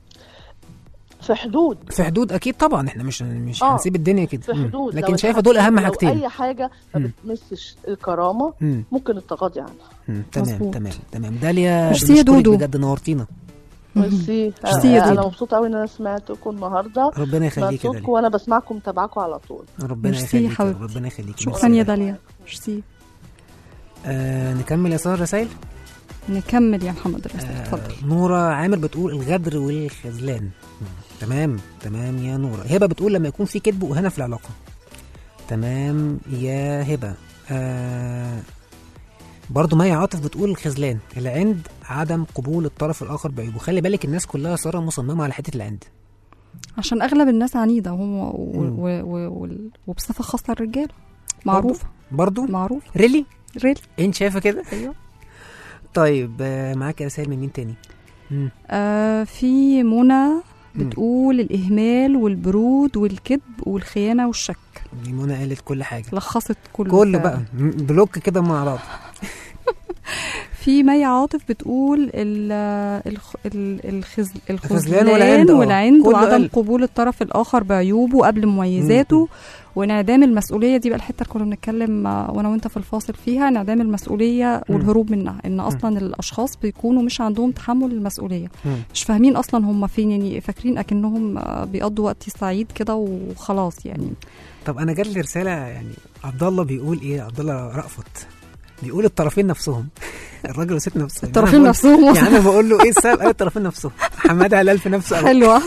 في حدود في حدود أكيد طبعا احنا مش مش آه. هنسيب الدنيا كده في مم. حدود لكن لو شايفة الحاجة- دول أهم لو حاجتين اي حاجه ما مم. بتمسش الكرامه مم. ممكن التغاضي عنها مم. تمام مظبوط. تمام تمام داليا ميرسي يا بنشكرك دودو. بجد نورتينا ميرسي ميرسي يا انا دودو. مبسوطه قوي ان انا سمعتكم النهارده ربنا يخليك يا مبسوطكم داليا وانا بسمعكم متابعاكم على طول ربنا ميرسي يخليك يا حبيبتي. رب. ربنا يخليك شكرا يا داليا ميرسي آه نكمل يا سارة رسائل نكمل يا محمد الرسائل آه اتفضل نورة عامر بتقول الغدر والخذلان مم. تمام تمام يا نورة هبة بتقول لما يكون في كذب وإهانة في العلاقة تمام يا هبة آه برضو مي عاطف بتقول الخذلان العند عدم قبول الطرف الآخر بعيوبه خلي بالك الناس كلها صار مصممة على حتة العند عشان اغلب الناس عنيدة وهو و... مم. و... و... وال- وبصفة خاصة الرجال معروفة برضو معروفة ريلي ريل انت شايفة كده ايوه طيب آه معاك رسائل من مين تاني مم. آه في منى مم. بتقول الإهمال والبرود والكذب والخيانة والشك دي منى قالت كل حاجة لخصت كله كله فعلا. بقى م- بلوك كده مع بعض في مي عاطف بتقول ال الخ- ال- الخز الخذلان الخذلان والعند، آه. والعند كله وعدم قال. قبول الطرف الاخر بعيوبه قبل مميزاته وانعدام المسؤوليه دي بقى الحته اللي كنا بنتكلم آه، وانا وانت في الفاصل فيها انعدام المسؤوليه والهروب منها ان اصلا الاشخاص بيكونوا مش عندهم تحمل المسؤوليه مم. مش فاهمين اصلا هم فين يعني فاكرين اكنهم آه، بيقضوا وقت سعيد كده وخلاص يعني طب انا جات لي رساله يعني عبد الله بيقول ايه عبد الله رأفت بيقول الطرفين نفسهم الراجل والست نفسهم يعني الطرفين أنا بقول- نفسهم يعني انا بقول له ايه السبب قال الطرفين نفسهم حماده هلال في نفسه قال حلوه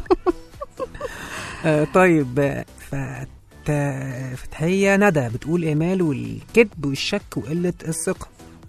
آه طيب آه، فت... فتحية ندى بتقول إيمال والكذب والشك وقلة الثقة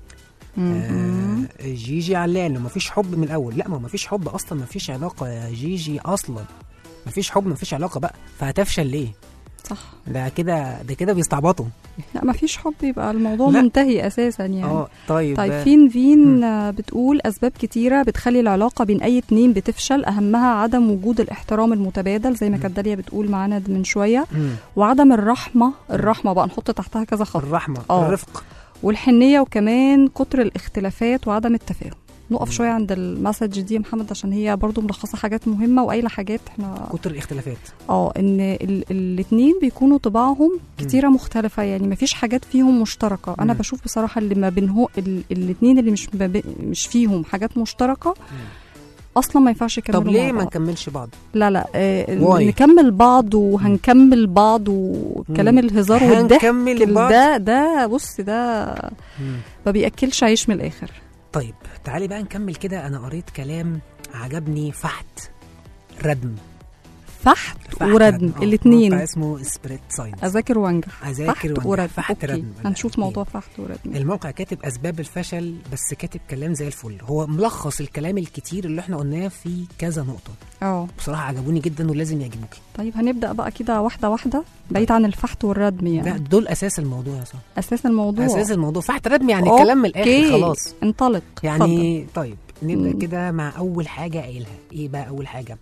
مهم. آه جيجي علان مفيش حب من الأول لا ما مفيش حب أصلا مفيش علاقة يا جيجي أصلا مفيش حب مفيش علاقة بقى فهتفشل ليه صح ده كده ده كده بيستعبطوا لا ما فيش حب يبقى الموضوع لا. منتهي اساسا يعني اه طيب طيب آه، فين فين آه، بتقول اسباب كتيره بتخلي العلاقه بين اي اتنين بتفشل اهمها عدم وجود الاحترام المتبادل زي ما كانت داليا بتقول معانا من شويه مم. وعدم الرحمه الرحمه بقى نحط تحتها كذا خط الرحمة آه. الرفق والحنيه وكمان كتر الاختلافات وعدم التفاهم نقف شويه عند المسج دي يا محمد عشان هي برضو ملخصه حاجات مهمه وقايله حاجات احنا كتر الاختلافات اه ان ال- الاتنين بيكونوا طباعهم كتيره مختلفه يعني مفيش حاجات فيهم مشتركه انا مم. بشوف بصراحه اللي ما بينهم ال- الاتنين اللي مش ما بي- مش فيهم حاجات مشتركه اصلا ما ينفعش يكملوا طب ليه مع ما بعض. نكملش بعض لا لا آه Why؟ نكمل بعض وهنكمل بعض وكلام مم. الهزار والضحك هنكمل بعض ده ده بص ده مم. ما بياكلش عيش من الاخر طيب تعالي بقى نكمل كده انا قريت كلام عجبني فحت ردم فحت فحت وردم آه، موقع الاثنين اسمه سبريت ساينس اذاكر وانجح اذاكر فحت وأنجح. وردم فحت أوكي. ردم ولا هنشوف أوكي. موضوع فحت وردم الموقع كاتب اسباب الفشل بس كاتب كلام زي الفل هو ملخص الكلام الكتير اللي احنا قلناه في كذا نقطه اه بصراحه عجبوني جدا ولازم يعجبوكي طيب هنبدا بقى كده واحده واحده بعيد عن الفحت والردم ده يعني دول اساس الموضوع يا صاحبي اساس الموضوع اساس الموضوع فحت ردم يعني الكلام من الاخر أوكي. خلاص انطلق اتفضل. يعني طيب نبدا مم. كده مع اول حاجه قايلها ايه بقى اول حاجه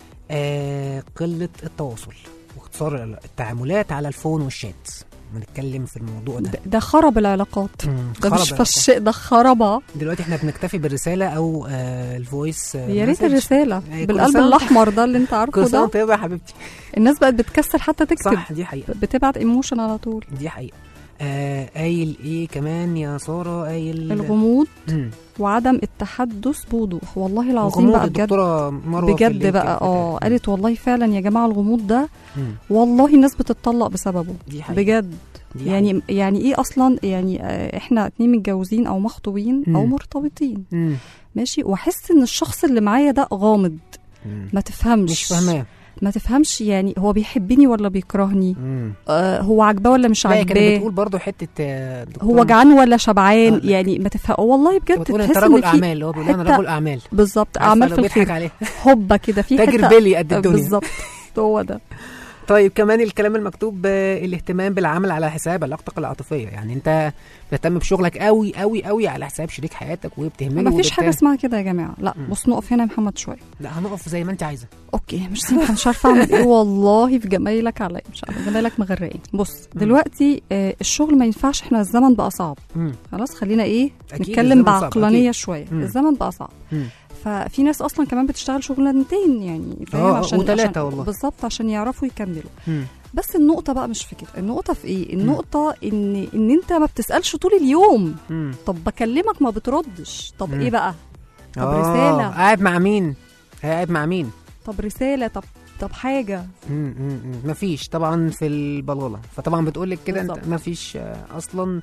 آه قله التواصل واختصار التعاملات على الفون والشات بنتكلم في الموضوع ده ده- ده خرب العلاقات مم، ده خرب مش العلاقات. فش ده خربها دلوقتي احنا بنكتفي بالرساله او آه الفويس آه يا ريت مسج. الرساله أي كل بالقلب سنة وأنت- الاحمر ده اللي انت عارفه كل سنه ده وانت طيبه يا حبيبتي الناس بقت بتكسل حتى تكتب صح دي حقيقه بتبعت ايموشن على طول دي حقيقه آه قايل ايه كمان يا ساره قايل الغموض مم. وعدم التحدث بوضوح والله العظيم غموض بقى بجد الدكتوره مروه في بجد اللينك بقى بتاع- اه قالت والله فعلا يا جماعه الغموض ده مم. والله الناس بتتطلق بسببه دي حقيقه بجد دي يعني يعني ايه اصلا يعني آه، احنا اتنين متجوزين او مخطوبين او مم. مرتبطين مم. ماشي واحس ان الشخص اللي معايا ده غامض مم. ما تفهمش مش فاهماه ما تفهمش يعني هو بيحبني ولا بيكرهني مم. آه هو عاجباه ولا مش لا هي كانت عاجباه بتقول برضو حته آه، دكتورة هو جعان ولا شبعان آه، لا. يعني ما تفهم والله بجد بتقول انت تحس رجل ان في اعمال هو بيقول لها انا حتة- رجل اعمال بالظبط عارفة اعمال لو في بيضحك الخير عليه حبه كده في تاجر حته بيلي قد الدنيا بالظبط هو ده طيب كمان الكلام المكتوب آه، الاهتمام بالعمل على حساب علاقتك العاطفيه يعني انت بتهتم بشغلك قوي قوي قوي على حساب شريك حياتك وبتهمله ما فيش حاجه وبتاع- اسمها كده يا جماعه لا مم. بص نقف هنا يا محمد شويه لا هنقف زي ما انت عايزه اوكي مش سامحه مش عارفه اعمل ايه والله في جمايلك عليا مش عارفه جمايلك مغرقين بص دلوقتي آه الشغل ما ينفعش احنا الزمن بقى صعب مم. خلاص خلينا ايه أكيد نتكلم الزمن صعب، بعقلانيه أكيد. شويه مم. الزمن بقى صعب مم. ففي ناس اصلا كمان بتشتغل شغلانتين يعني فاهم آه، عشان وتلاتة عشان- والله. بالظبط عشان يعرفوا يكملوا مم. بس النقطة بقى مش في كده، النقطة في ايه؟ النقطة ان ان انت ما بتسألش طول اليوم، مم. طب بكلمك ما بتردش، طب مم. ايه بقى؟ طب آه، رسالة. قاعد مع مين قاعد مع مين طب رسالة، طب طب حاجة، مم، مم، مم. مفيش طبعا في البلالة فطبعا بتقول لك كده انت بالظبط. مفيش آه، اصلا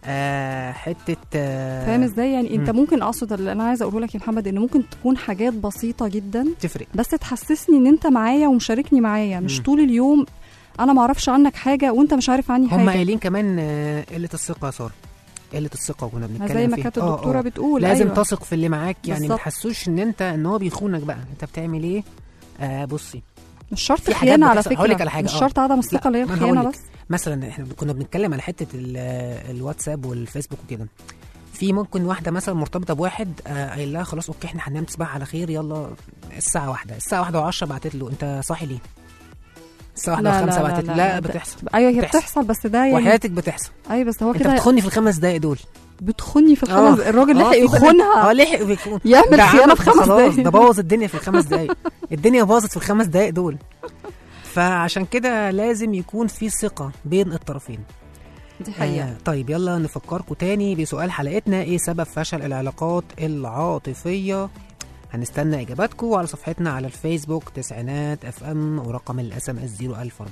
آه حته آه فاهم ازاي؟ يعني انت مم. ممكن اقصد اللي انا عايزة اقوله لك يا محمد ان ممكن تكون حاجات بسيطة جدا تفرق بس تحسسني ان انت معايا ومشاركني معايا، مش مم. طول اليوم انا ما اعرفش عنك حاجة وانت مش عارف عني هم حاجة قايلين كمان آه، قله الثقه يا ساره قله الثقه كنا ما بنتكلم زي ما فيها. كانت آه، الدكتورة آه. بتقول لازم أيوة. تثق في اللي معاك يعني ما بالظبط. تحسوش ان انت ان هو بيخونك بقى انت بتعمل ايه آه بصي مش شرط في حاجات خيانة على بتحصل. هقول لك فكرة على حاجة، مش آه. شرط عدم الثقة اللي هي ما أنا الخيانة هقول لك. بس مثلا احنا كنا بنتكلم على حته ال- آه، الواتساب والفيسبوك وكده في ممكن واحده مثلا مرتبطه بواحد آه، قايل لها خلاص اوكي احنا هننام تصبح على خير يلا الساعه واحدة الساعه واحدة وعشرة بعتت له انت صاحي ليه الساعه واحدة لا، وخمسة لا، بعتت لا، له لا، لا ده- بتحصل ايوه هي بتحصل. بتحصل بس ده يعني وحياتك بتحصل ايوه بس هو انت كده بتخوني في الخمس دقايق دول بتخوني في الخمس آه. الراجل آه، لحق في بنات- يخونها اه لحق بيكون يعمل ده خيانة عمل في خمس خلاص دقايق. ده بوظ الدنيا في الخمس دقايق الدنيا باظت في الخمس دقايق دول فعشان كده لازم يكون في ثقة بين الطرفين دي حقيقة آه طيب يلا نفكركم تاني بسؤال حلقتنا ايه سبب فشل العلاقات العاطفية هنستنى اجاباتكم على صفحتنا على الفيسبوك تسعينات اف ام ورقم الاس ام اس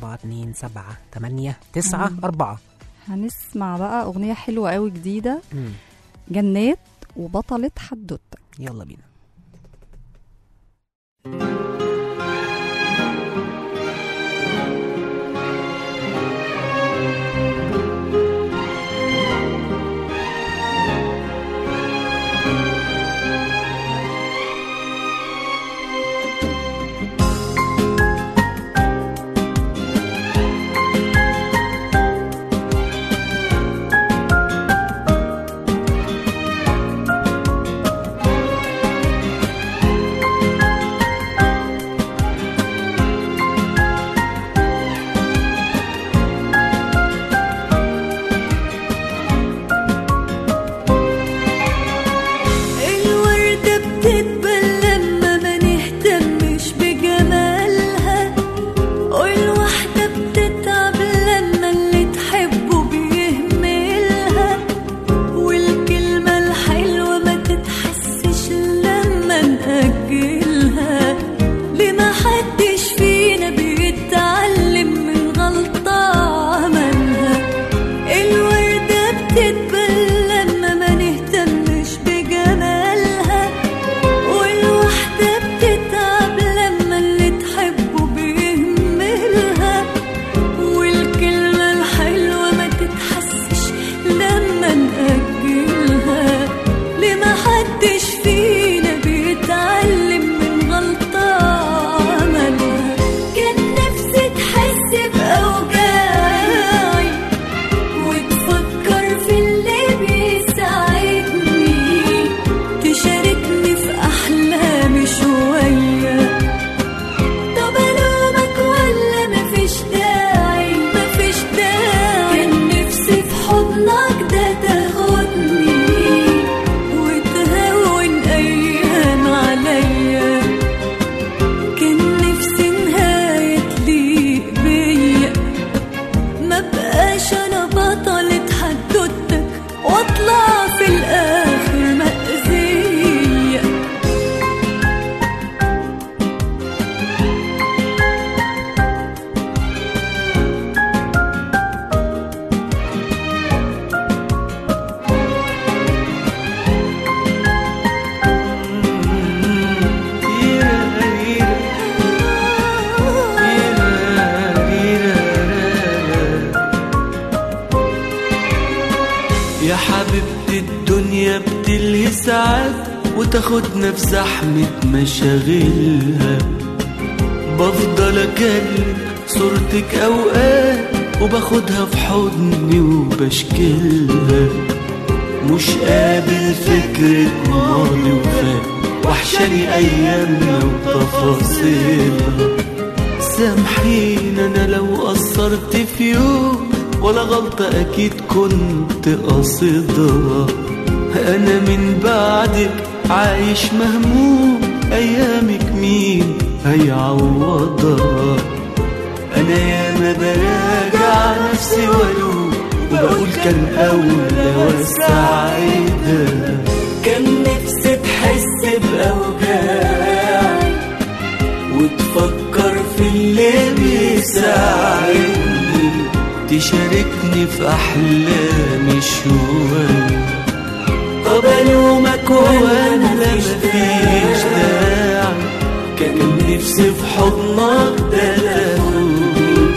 01427 هنسمع بقى أغنية حلوة قوي جديدة جنات وبطلة حدوتة يلا بينا الوردة بتدبل لما ما نهتمش بجمالها والواحدة بتتعب لما اللي تحبه بيهملها والكلمة الحلوة ما تتحسش لما نأجلها ليه ما حدش فينا بيتعلم من غلطة عملها الوردة بتدبل لما ما نهتمش بجمالها والواحدة بتتعب لما اللي تحبه بيهملها والكلمة الحلوة ما تتحسش لما نأجلها ليه ما حدش فينا بيتعلم من غلطة عملها كان نفسي تحس بأوجاعي وتفكر في اللي بيساعدني تشاركني في أحلامي شوية طب ألومك ولا مفيش داعي مفيش داعي كان نفسي في حضنك ده تاخدني وتهون أيام عليا كان نفسي نهاية تليق بيا ما بقاش انا بطلة حدوتك واطلع في الاخر مأذية يا حبيبتي الدنيا بتلهي ساعات وتاخدنا في زحمة مشاغلها بفضل أكلم صورتك أوقات وباخدها في حضني وبشكلها مش قابل فكرة ماضي وفات وحشاني أيامنا وتفاصيلها سامحين أنا لو قصرت في يوم ولا غلطة أكيد كنت قاصدها أنا من بعدك عايش مهموم أيامك مين هيعوضها أنا ياما براجع نفسي وألوم وبقول كان أولى وأساعدها كان نفسي تحس بأوجاعي وتفكر في اللي بيساعدني تشاركني في أحلامي شوية طب ألومك ولا مفيش داعي كان نفسي في حضنك ده تاخدني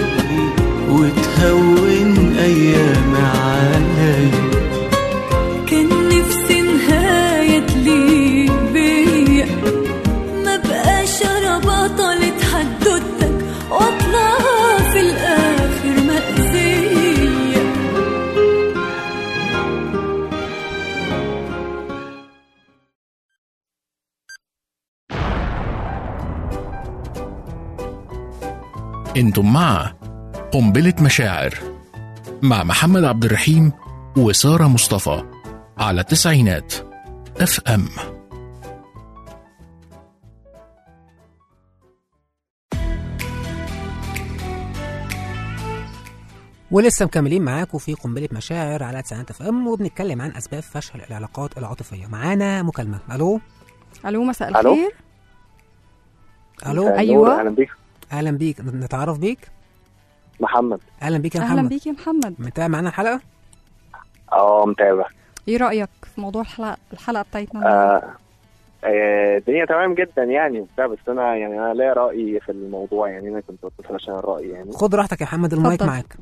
وتهون أيام عليا كان نفسي نهاية تليق بيا ما بقاش انا بطلة حدوتك واطلع في الاخر مأذية انتم مع قنبلة مشاعر مع محمد عبد الرحيم وسارة مصطفى على تسعينات اف ام ولسه مكملين معاكم في قنبله مشاعر على تسعينات اف ام وبنتكلم عن اسباب فشل العلاقات العاطفيه معانا مكالمه الو الو مساء ألو؟ الخير الو مساء أيوة. النور، اهلا بيك اهلا بيك نتعرف بيك محمد اهلا بيك يا اهلا محمد بيك يا محمد متابع معانا الحلقه اه متابع ايه رايك في موضوع الحلقه الحلقه بتاعتنا آه آه، الدنيا تمام جدا يعني وبتاع بس انا يعني انا ليا راي في الموضوع يعني انا كنت بتصل عشان الراي يعني خد راحتك يا محمد المايك اتفضل. معاك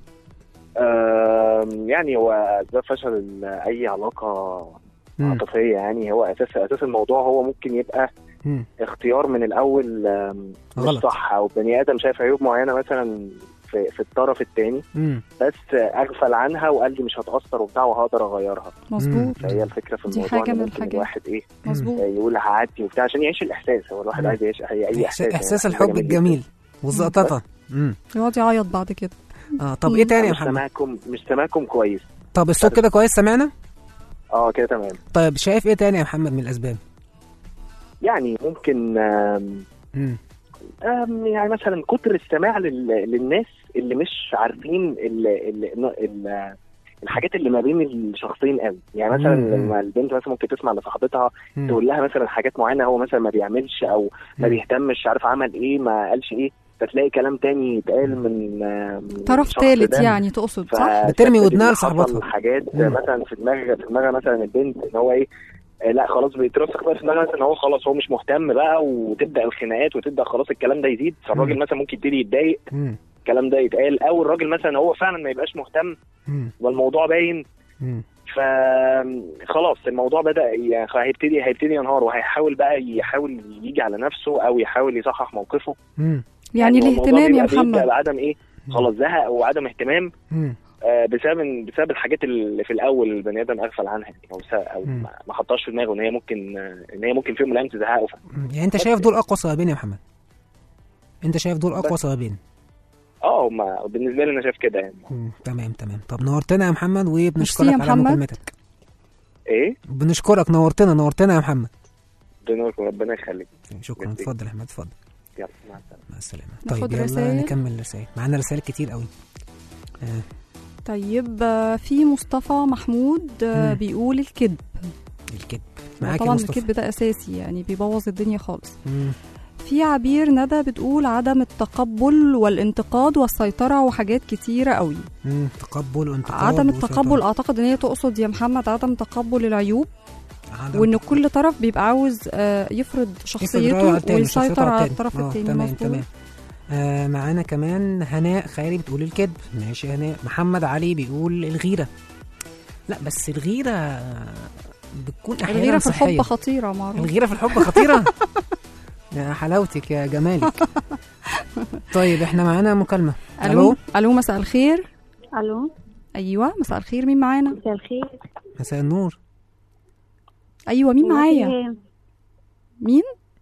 آه يعني هو اسباب فشل ال- اي علاقه مم. عاطفيه يعني هو اساس اساس الموضوع هو ممكن يبقى مم. اختيار من الاول آم، مش غلط. صح او بني ادم شايف عيوب معينه مثلا في, في الطرف الثاني مم. بس اغفل عنها وقال لي مش هتاثر وبتاع وهقدر اغيرها مظبوط فهي الفكره في دي الموضوع حاجة إن من ممكن الحاجات. الواحد ايه مظبوط يقول هعدي وبتاع عشان يعيش الاحساس هو الواحد مم. عايز يعيش اي اي إحساس, احساس احساس يعني. الحب جميل جداً. الجميل والزقططه مم. يقعد يعيط بعد كده اه طب ايه تاني يا مش محمد سامعكم مش سامعكم كويس طب الصوت كده كويس سمعنا اه كده تمام طيب شايف ايه تاني يا محمد من الاسباب يعني ممكن آم، مم. آم، يعني مثلا كتر السماع لل... للناس اللي مش عارفين ال... ال... ال... الحاجات اللي ما بين الشخصين قوي يعني مثلا مم. لما البنت مثلا ممكن تسمع لصاحبتها مم. تقول لها مثلا حاجات معينه هو مثلا ما بيعملش او ما مم. بيهتمش عارف عمل ايه ما قالش ايه فتلاقي كلام تاني يتقال من آه، من طرف الشخص ثالث ده. يعني تقصد صح ف- بترمي ودنها فبتبقى لصاحبتها. حصل حاجات مم. مثلا في دماغ في دماغها مثلا البنت ان هو ايه آه، لا خلاص بيترسخ بقى في دماغها مثلا ان هو خلاص هو مش مهتم بقى وتبدا الخناقات وتبدا خلاص الكلام ده يزيد فالراجل مم. مثلا ممكن يبتدي يتضايق مم. الكلام ده يتقال او الراجل مثلا هو فعلا ما يبقاش مهتم مم. والموضوع باين مم. فخلاص الموضوع بدا ي- هيبتدي هيبتدي ينهار وهيحاول بقى يحاول يجي على نفسه او يحاول يصحح موقفه مم. يعني هو الموضوع الاهتمام يا بيبقى- بيبدأ محمد بعدم ايه خلاص زهق وعدم اهتمام مم. آه، بسبب بسبب الحاجات اللي في الاول البني ادم اغفل عنها يعني او س- او مم. ما ما حطهاش في دماغه ان هي ممكن آه، ان هي ممكن في يوم من الايام تزهقه ف- مم. يعني انت شايف دول اقوى سببين يا محمد انت شايف دول اقوى سببين اه ما بالنسبه لي انا شايف كده يعني مم. تمام تمام طب نورتنا يا محمد ميرسي وبنشكرك يا على محمد. مكالمتك ايه بنشكرك نورتنا نورتنا يا محمد ربنا ربنا يخليك شكرا ميرسي. اتفضل يا احمد اتفضل يلا مع السلامه مع السلامه ناخد طيب يلا رسائل؟ نكمل الرسائل معانا رسائل كتير قوي آه. طيب آه، في مصطفى محمود آه، مم. بيقول الكذب الكذب معاك يا طبعا مصطفى الكذب ده اساسي يعني بيبوظ الدنيا خالص مم. في عبير ندى بتقول عدم التقبل والانتقاد والسيطرة وحاجات كتيرة قوي مم. تقبل وانتقاد عدم وسيطرة. التقبل اعتقد ان هي تقصد يا محمد عدم تقبل العيوب عدم وان كل طرف بيبقى عاوز آه، يفرض يفرض رأيه على شخصيته التاني، شخصيته ويسيطر على التاني. الطرف آه، التاني تمام مظبوط. تمام آه معانا كمان هناء خيري بتقول الكذب ماشي يا هناء محمد علي بيقول الغيرة لا بس الغيرة آه، بتكون احيانا الغيرة في صحية. الحب خطيرة معروف الغيرة في الحب خطيرة يا حلاوتك يا جمالك طيب احنا معانا مكالمة الو الو مساء الخير الو ايوه مساء الخير مين معانا مساء الخير مساء النور ايوه مين معايا ريهام. مين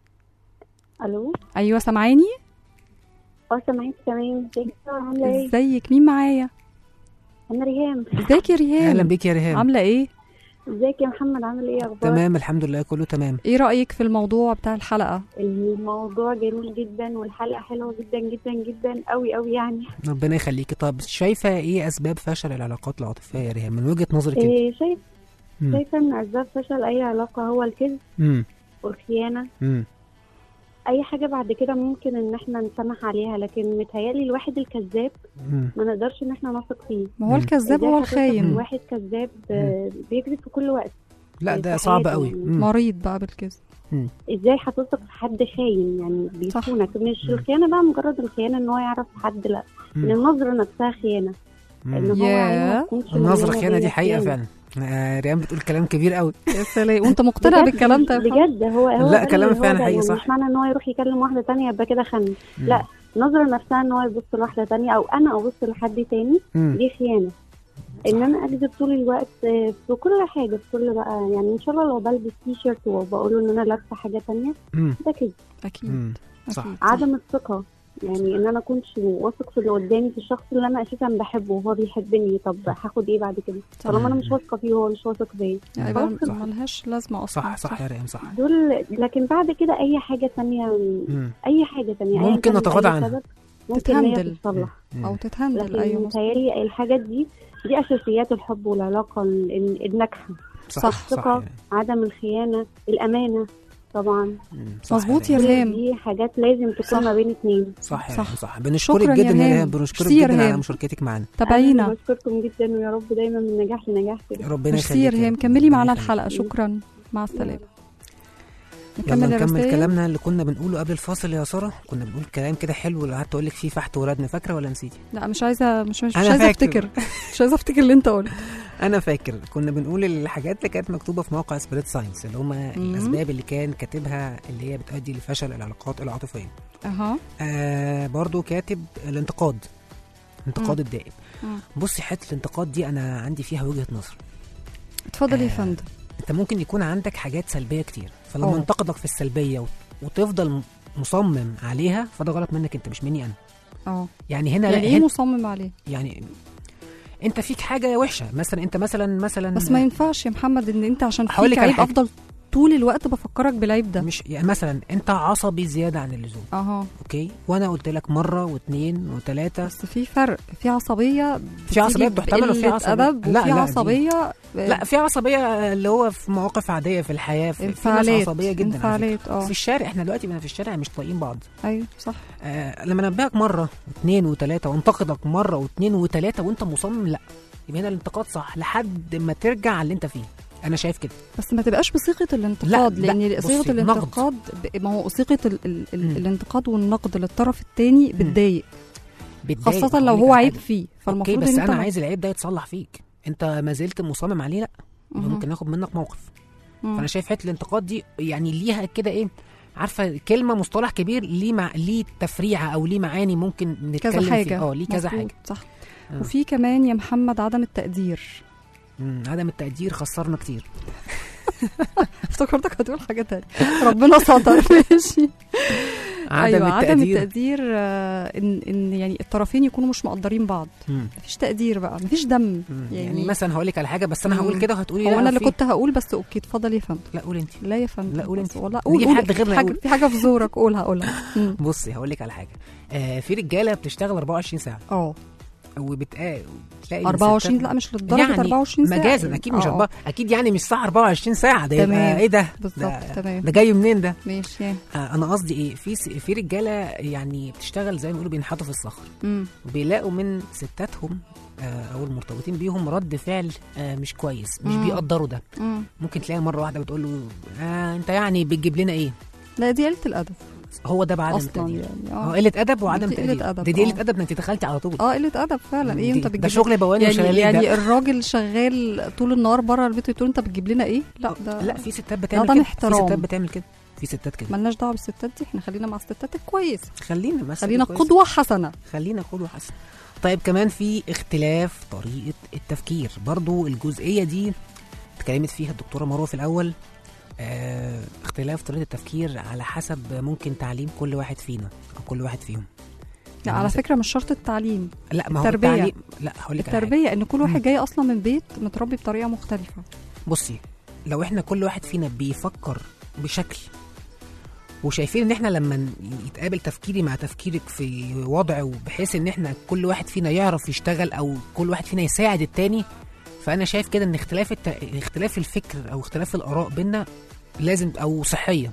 الو ايوه سامعاني اه سامعين تمام ازيك عامله ايه ازيك مين معايا انا ريهام ازيك يا ريهام اهلا بيك يا ريهام عامله ايه ازيك يا محمد عامل ايه اخبارك تمام الحمد لله كله تمام ايه رايك في الموضوع بتاع الحلقه الموضوع جميل جدا والحلقه حلوه جدا جدا جدا قوي قوي يعني ربنا يخليكي طب شايفة ايه اسباب فشل العلاقات العاطفية يا ريهام من وجهة نظرك انت إيه شايف مم. شايفه ان اسباب فشل اي علاقه هو الكذب مم. والخيانه مم. اي حاجه بعد كده ممكن ان احنا نسمح عليها لكن متهيالي الواحد الكذاب مم. ما نقدرش ان احنا نثق فيه ما هو الكذاب إزاي هو هتثق الخاين في واحد كذاب آه، بيكذب في كل وقت لا ده في صعب حياته قوي يعني. مم. مريض بقى بالكذب مم. ازاي هتثق في حد خاين يعني بيخونك مش الخيانه بقى مجرد الخيانه ان هو يعرف حد لا مم. ان النظره نفسها خيانه ان هو عينه ما تكونش النظرة مليانة خيانة دي بيا حقيقة خيانة. فعلا آه، ريهام بتقول كلام كبير قوي يا سلام وانت مقتنع بجد- بالكلام ده يا محمد؟ بجد هو هو لا، ده كلام اللي هو فعلا ده، حقيقي يعني صح. مش معنى ان هو يروح يكلم واحده تانية يبقى كده خن مم. لا النظره نفسها ان هو يبص لواحده تانية او انا ابص لحد تاني مم. دي خيانه ان انا اكذب طول الوقت آه، في كل حاجه في كل بقى يعني ان شاء الله لو بلبس تي شيرت وبقول له ان انا لابسه حاجه تانية مم. ده كذب اكيد مم. صح أكيد. عدم الثقه يعني ان انا كنتش واثق في اللي قدامي في الشخص اللي انا اساسا بحبه وهو بيحبني طب هاخد ايه بعد كده طالما انا مش واثقه فيه وهو مش واثق فيا يعني خلاص يبقى ملهاش لازمه اصلا صح صح يا ريم صح دول لكن بعد كده اي حاجه تانية مم. اي حاجه تانية أيا ممكن كان نتغاضى أي عنها. سبب، ممكن إن هي تتهندل. تتصلح او تتهندل ايوه لكن متهيألي الحاجات دي دي اساسيات الحب والعلاقه ال- ال- الناجحه صح، صح الثقه يعني. عدم الخيانه الامانه طبعا صح مظبوط يا كل ريهام. دي حاجات لازم تكون ما بين اتنين صح يا صح. ريم، صح بنشكرك شكراً يا جدا يا ريهام. ريم بنشكرك ميرسي يا جدا على ريهام. مشاركتك معانا تابعينا أنا بشكركم جدا ويا رب دايما من نجاح لنجاح كده ربنا ميرسي يا يخليك ريهام كملي معانا الحلقه شكرا مع السلامه يلا نكمل نكمل الرسائل كلامنا اللي كنا بنقوله قبل الفاصل يا ساره كنا بنقول كلام كده حلو اللي قعدت اقول لك فيه فحت وردنا فاكره ولا نسيتي لا مش عايزه مش مش, مش أنا عايزه فاكر. افتكر مش عايزه افتكر اللي انت قلته انا فاكر كنا بنقول الحاجات اللي كانت مكتوبه في موقع سبريت ساينس اللي هم الاسباب اللي كان كاتبها اللي هي بتؤدي لفشل العلاقات العاطفيه اها آه برضو كاتب الانتقاد الانتقاد مم. الدائم مم. بصي حته الانتقاد دي انا عندي فيها وجهه نظر اتفضل يا فندم انت ممكن يكون عندك حاجات سلبيه كتير فلما أوه. انتقدك في السلبيه وت- وتفضل م- مصمم عليها فده غلط منك انت مش مني انا اه يعني هنا يعني لا ايه هنا مصمم عليه يعني انت فيك حاجه وحشه مثلا انت مثلا مثلا بس ما ينفعش يا محمد ان انت عشان هقول فيك لك على عيب حاجة. افضل طول الوقت بفكرك بالعيب ده مش يعني مثلا انت عصبي زياده عن اللزوم اها اوكي وانا قلت لك مره واثنين وثلاثه بس في فرق في عصبيه في عصبيه بتيجي بتحتمل وفي بقلة عصبيه ادب وفي دي- عصبيه لا في عصبيه اللي هو في مواقف عاديه في الحياه في, في ناس انفعالات عصبيه جدا على انفعالات فكرة. اه في الشارع احنا دلوقتي بقينا في الشارع مش طايقين بعض ايوه صح آه لما انبهك مره واثنين وثلاثه وانتقدك مره واثنين وثلاثه وانت مصمم لا يبقى هنا الانتقاد صح لحد ما ترجع على اللي انت فيه انا شايف كده بس ما تبقاش بصيغه الانتقاد لا، لان بصي، صيغه نقد. الانتقاد ب- ما هو صيغه ال ال ال الانتقاد والنقد للطرف الثاني بتضايق بتضايق. خاصه لو هقول لك هو على عيب حاجة. فيه اوكي فالمفروض بس ان انا انت عايز العيب ده يتصلح فيك انت ما زلت مصمم عليه لا يبقى مهم. ممكن ناخد منك موقف مم. فانا شايف حته الانتقاد دي يعني ليها كده ايه عارفه كلمه مصطلح كبير ليه مع ليه تفريعه او ليه معاني ممكن نتكلم كذا حاجه فيها اه ليه كذا مظبوط، حاجه صح آه. وفي كمان يا محمد عدم التقدير مم، عدم التقدير خسرنا كتير افتكرتك هتقول حاجه تانية ربنا ستر ماشي عدم ايوه عدم التقدير. التقدير آه، ان ان يعني الطرفين يكونوا مش مقدرين بعض مم. مفيش تقدير بقى مفيش دم يعني, يعني مثلا هقول لك على حاجه بس انا هقول مم. كده وهتقولي هو لا انا اللي في- كنت هقول بس اوكي اتفضل يا فندم لا قول انت لا يا فندم لا قول انت والله قول نجيب قول حد في غيرنا حاجه يقول. في حاجه في زورك قولها قولها مم. بصي هقول لك على حاجه آه في رجاله بتشتغل 24 ساعه اه وبتلاقي 24 لا مش لدرجه يعني 24 ساعه مجازا اكيد مش آه، آه. أربعة اكيد يعني مش ساعه 24 ساعه ده تمام. يبقى ايه ده بالظبط ده, تمام ده جاي منين ده ماشي آه انا قصدي ايه في س- في رجاله يعني بتشتغل زي ما بيقولوا بينحتوا في الصخر مم. وبيلاقوا من ستاتهم آه او المرتبطين بيهم رد فعل آه مش كويس مش مم. بيقدروا ده مم. ممكن تلاقي مره واحده بتقول له آه انت يعني بتجيب لنا ايه لا دي قله الادب هو ده بعدم اصلا التقدير يعني هو اه قله ادب وعدم دي قلة تقدير أدب، دي, دي آه. قله ادب ده انت دخلتي على طول اه قله ادب فعلا ايه دي- انت ده بتجيب لنا- شغل بواني يعني وشلاليت يعني ده. الراجل شغال طول النهار بره البيت وتقول انت بتجيب لنا ايه لا ده لا في ستات بتعمل عدم كده في احترام. ستات بتعمل كده في ستات كده ملناش دعوه بالستات دي احنا خلينا مع الستات الكويسه خلينا مثلا خلينا كويس. قدوه حسنه خلينا قدوه حسنه طيب كمان في اختلاف طريقه التفكير برضو الجزئيه دي اتكلمت فيها الدكتوره مروه في الاول آه اختلاف طريقه التفكير على حسب ممكن تعليم كل واحد فينا او كل واحد فيهم لا يعني على مثلا- فكره مش شرط التعليم لا ما هو التربية. التعليم لا هقول لك على حاجة. التربيه ان كل واحد جاي اصلا من بيت متربي بطريقه مختلفه بصي لو احنا كل واحد فينا بيفكر بشكل وشايفين ان احنا لما ن- يتقابل تفكيري مع تفكيرك في وضع بحيث ان احنا كل واحد فينا يعرف يشتغل او كل واحد فينا يساعد التاني فانا شايف كده ان اختلاف الت... اختلاف الفكر او اختلاف الاراء بينا لازم او صحيه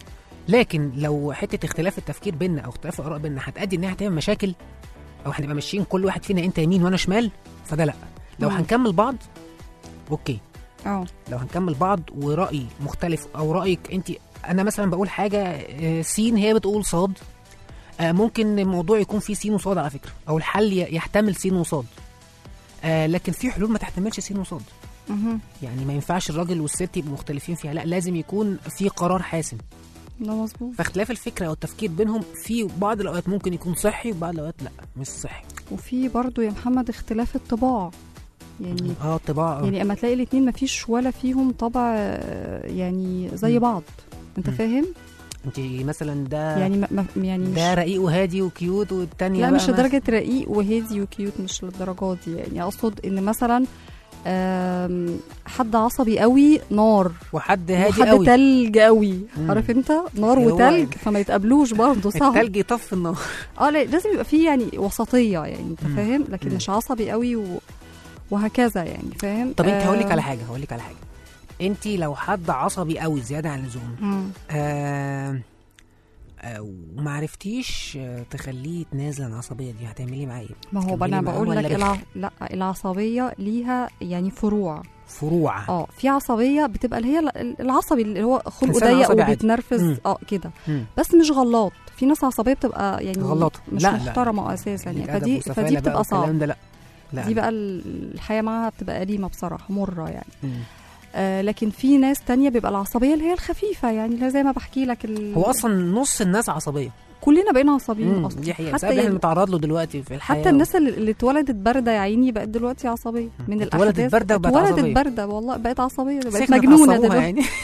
لكن لو حته اختلاف التفكير بينا او اختلاف الاراء بينا هتأدي انها هتعمل مشاكل او هنبقى ماشيين كل واحد فينا انت يمين وانا شمال فده لا لو مم. هنكمل بعض اوكي اه لو هنكمل بعض ورأي مختلف او رأيك انت انا مثلا بقول حاجه آه، سين هي بتقول صاد آه، ممكن الموضوع يكون فيه سين وصاد على فكره او الحل ي- يحتمل سين وصاد آه، لكن في حلول ما تحتملش سين وصاد مهم. يعني ما ينفعش الراجل والست يبقوا مختلفين فيها لا لازم يكون في قرار حاسم ده مظبوط فاختلاف الفكره او التفكير بينهم في بعض الاوقات ممكن يكون صحي وبعض الاوقات لا مش صحي وفي برضو يا محمد اختلاف الطباع يعني اه طباع آه. يعني اما تلاقي الاتنين مفيش ولا فيهم طبع آه، يعني زي مم. بعض انت مم. فاهم انت مثلا ده يعني ما ما- يعني مش ده رقيق وهادي وكيوت والتانية لا بقى مش مثلا- لدرجة رقيق وهادي وكيوت مش للدرجات دي يعني أقصد إن مثلا آم، حد عصبي قوي نار وحد هادي وحد قوي تلج قوي مم. عارف انت نار هو- وتلج فما يتقابلوش برضه صعب التلج يطفي النار اه لا لازم يبقى فيه يعني وسطية يعني انت مم. فاهم لكن مم. مش عصبي قوي و... وهكذا يعني فاهم طب انت هقول لك آه، على حاجه هقول لك على حاجه انت لو حد عصبي قوي زياده عن اللزوم مم. آه آه وما عرفتيش آه تخليه يتنازل عن العصبيه دي هتعملي معاه ايه؟ ما هو تكملي انا معاه بقول ولا لك رخ؟ الع... لا العصبيه ليها يعني فروع فروع اه في عصبيه بتبقى اللي هي ال- العصبي اللي هو خلقه إنسان ضيق عصبي عادي. وبيتنرفز مم. اه كده مم. بس مش غلاط في ناس عصبيه بتبقى يعني غلاطة. مش لا، لا. محترمه اساسا يعني الأدب فدي والسفالة فدي بقى بتبقى والكلام صعب ده لا لا دي لا. بقى ال- الحياه معاها بتبقى أليمة بصراحه مره يعني مم. آه لكن في ناس تانية بيبقى العصبيه اللي هي الخفيفه يعني اللي زي ما بحكي لك ال... هو اصلا نص الناس عصبيه كلنا بقينا عصبيين مم، اصلا دي حقيقه حتى بسبب احنا يعني بنتعرض له دلوقتي في الحياه حتى الناس اللي, اللي اتولدت بارده يا عيني بقت دلوقتي عصبيه من اتولدت الاحداث باردة وبقت اتولدت عصبية. بارده والله بقت عصبيه بقت سخنت مجنونه عصبوها دلوقتي يعني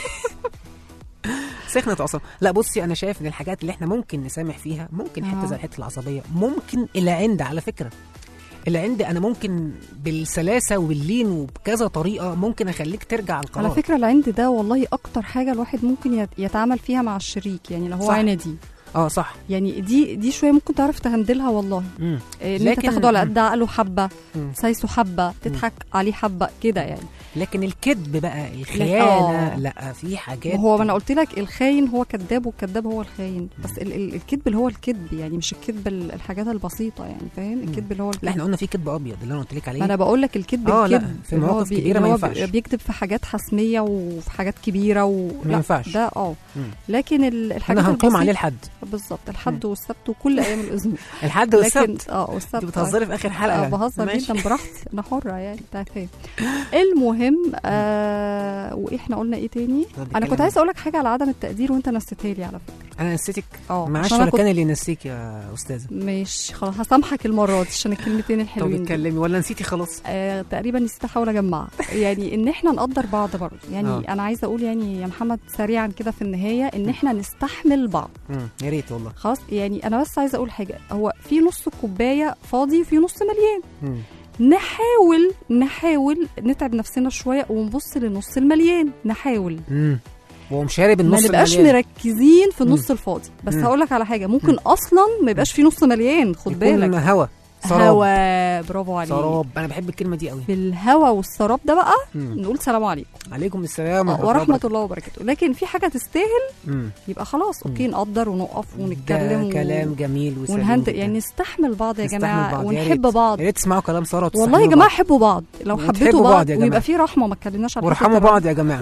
سخنت عصب لا بصي انا شايف ان الحاجات اللي احنا ممكن نسامح فيها ممكن حته آه. زي حته العصبيه ممكن العند على فكره العند انا ممكن بالسلاسه واللين وبكذا طريقه ممكن اخليك ترجع على القرار على فكره العند ده والله اكتر حاجه الواحد ممكن يت- يتعامل فيها مع الشريك يعني لو هو صح. عندي اه صح يعني دي دي شويه ممكن تعرف تهندلها والله مم. إيه، ان انت لكن- تاخده على قد عقله حبه مم. سايسه حبه تضحك عليه حبه كده يعني لكن الكذب بقى الخيانه لا في حاجات ما هو ما انا قلت لك الخاين هو كذاب والكذاب هو الخاين بس ال- ال- الكذب اللي هو الكذب يعني مش الكذب ال- الحاجات البسيطه يعني فاهم الكذب اللي هو لا الكذب احنا قلنا في كذب ابيض اللي انا قلت لك عليه ما انا بقول لك الكذب آه، لا، الكذب في اللي هو مواقف بي- كبيرة اللي ما هو ينفعش. بي- بيكذب في حاجات حسميه وفي حاجات كبيره و... ما لا، ينفعش. ده اه مم. لكن ال- الحاجات احنا هنقيم عليه البسيطة- الحد بالظبط الحد والسبت وكل ايام الاسبوع الحد لكن- والسبت اه والسبت انت بتهزري في اخر حلقه اه بهزر ماشي. جدا براحتي انا حره يعني انت فاهم المهم آه واحنا قلنا ايه تاني انا كنت بنتكلم- عايزه اقول لك حاجه على عدم التقدير وانت نسيتها لي على فكره انا نسيتك اه معاش عشان أنا ولا كنت- كان اللي ينسيك يا استاذه ماشي خلاص هسامحك المره دي عشان الكلمتين طب الحلوين دول. اتكلمي ولا نسيتي خلاص آه تقريبا نسيت احاول اجمعها يعني ان احنا نقدر بعض برضه يعني آه. انا عايزه اقول يعني يا محمد سريعا كده في النهايه ان احنا نستحمل بعض مم، يا ريت والله خلاص يعني انا بس عايزه اقول حاجه هو في نص الكوبايه فاضي وفي نص مليان مم. نحاول نحاول نتعب نفسنا شويه ونبص للنص المليان نحاول امم وهو شارب ما النص نبقاش المليان. مركزين في النص الفاضي بس مم. هقول لك على حاجه ممكن اصلا ما يبقاش في نص مليان خد يكون بالك هوا سراب هوا برافو عليك سراب انا بحب الكلمه دي قوي في الهوا والسراب ده بقى مم. نقول سلام عليكم عليكم السلام آه، ورحمه الله وبركاته لكن في حاجه تستاهل مم. يبقى خلاص اوكي نقدر ونقف ونتكلم ده و- كلام جميل وسليم ونهندل جدا. يعني نستحمل بعض يا نستحمل جماعه بعض. يا ونحب ريت. بعض يا ريت تسمعوا كلام ساره والله يا وتستحملوا جماعه بعض. حبوا بعض لو وتحبوا حبيتوا بعض بعض يا ويبقى جماعة. في رحمه ما اتكلمناش على وارحموا الحتة بعض يا جماعه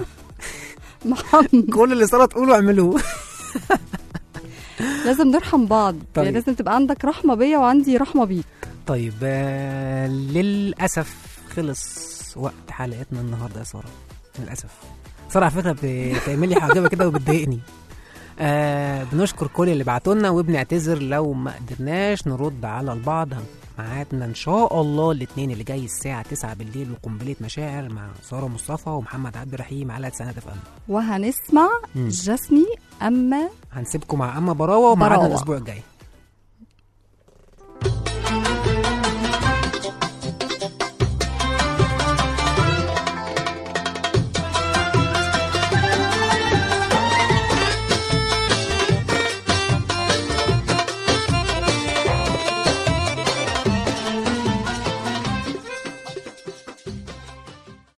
محمد كل اللي ساره تقوله اعملوه لازم نرحم بعض طيب. يعني لازم تبقى عندك رحمه بيا وعندي رحمه بيك طيب آه، للاسف خلص وقت حلقتنا النهارده يا ساره للاسف ساره على فكره بتعمل لي حاجه كده وبتضايقني آه بنشكر كل اللي بعتوا لنا وبنعتذر لو ما قدرناش نرد على البعض ميعادنا ان شاء الله الاثنين اللي جاي الساعه 9 بالليل وقنبله مشاعر مع ساره مصطفى ومحمد عبد الرحيم على سنه اف ام وهنسمع مم. جسمي اما هنسيبكم مع اما براوه وميعادنا براوة. الاسبوع الجاي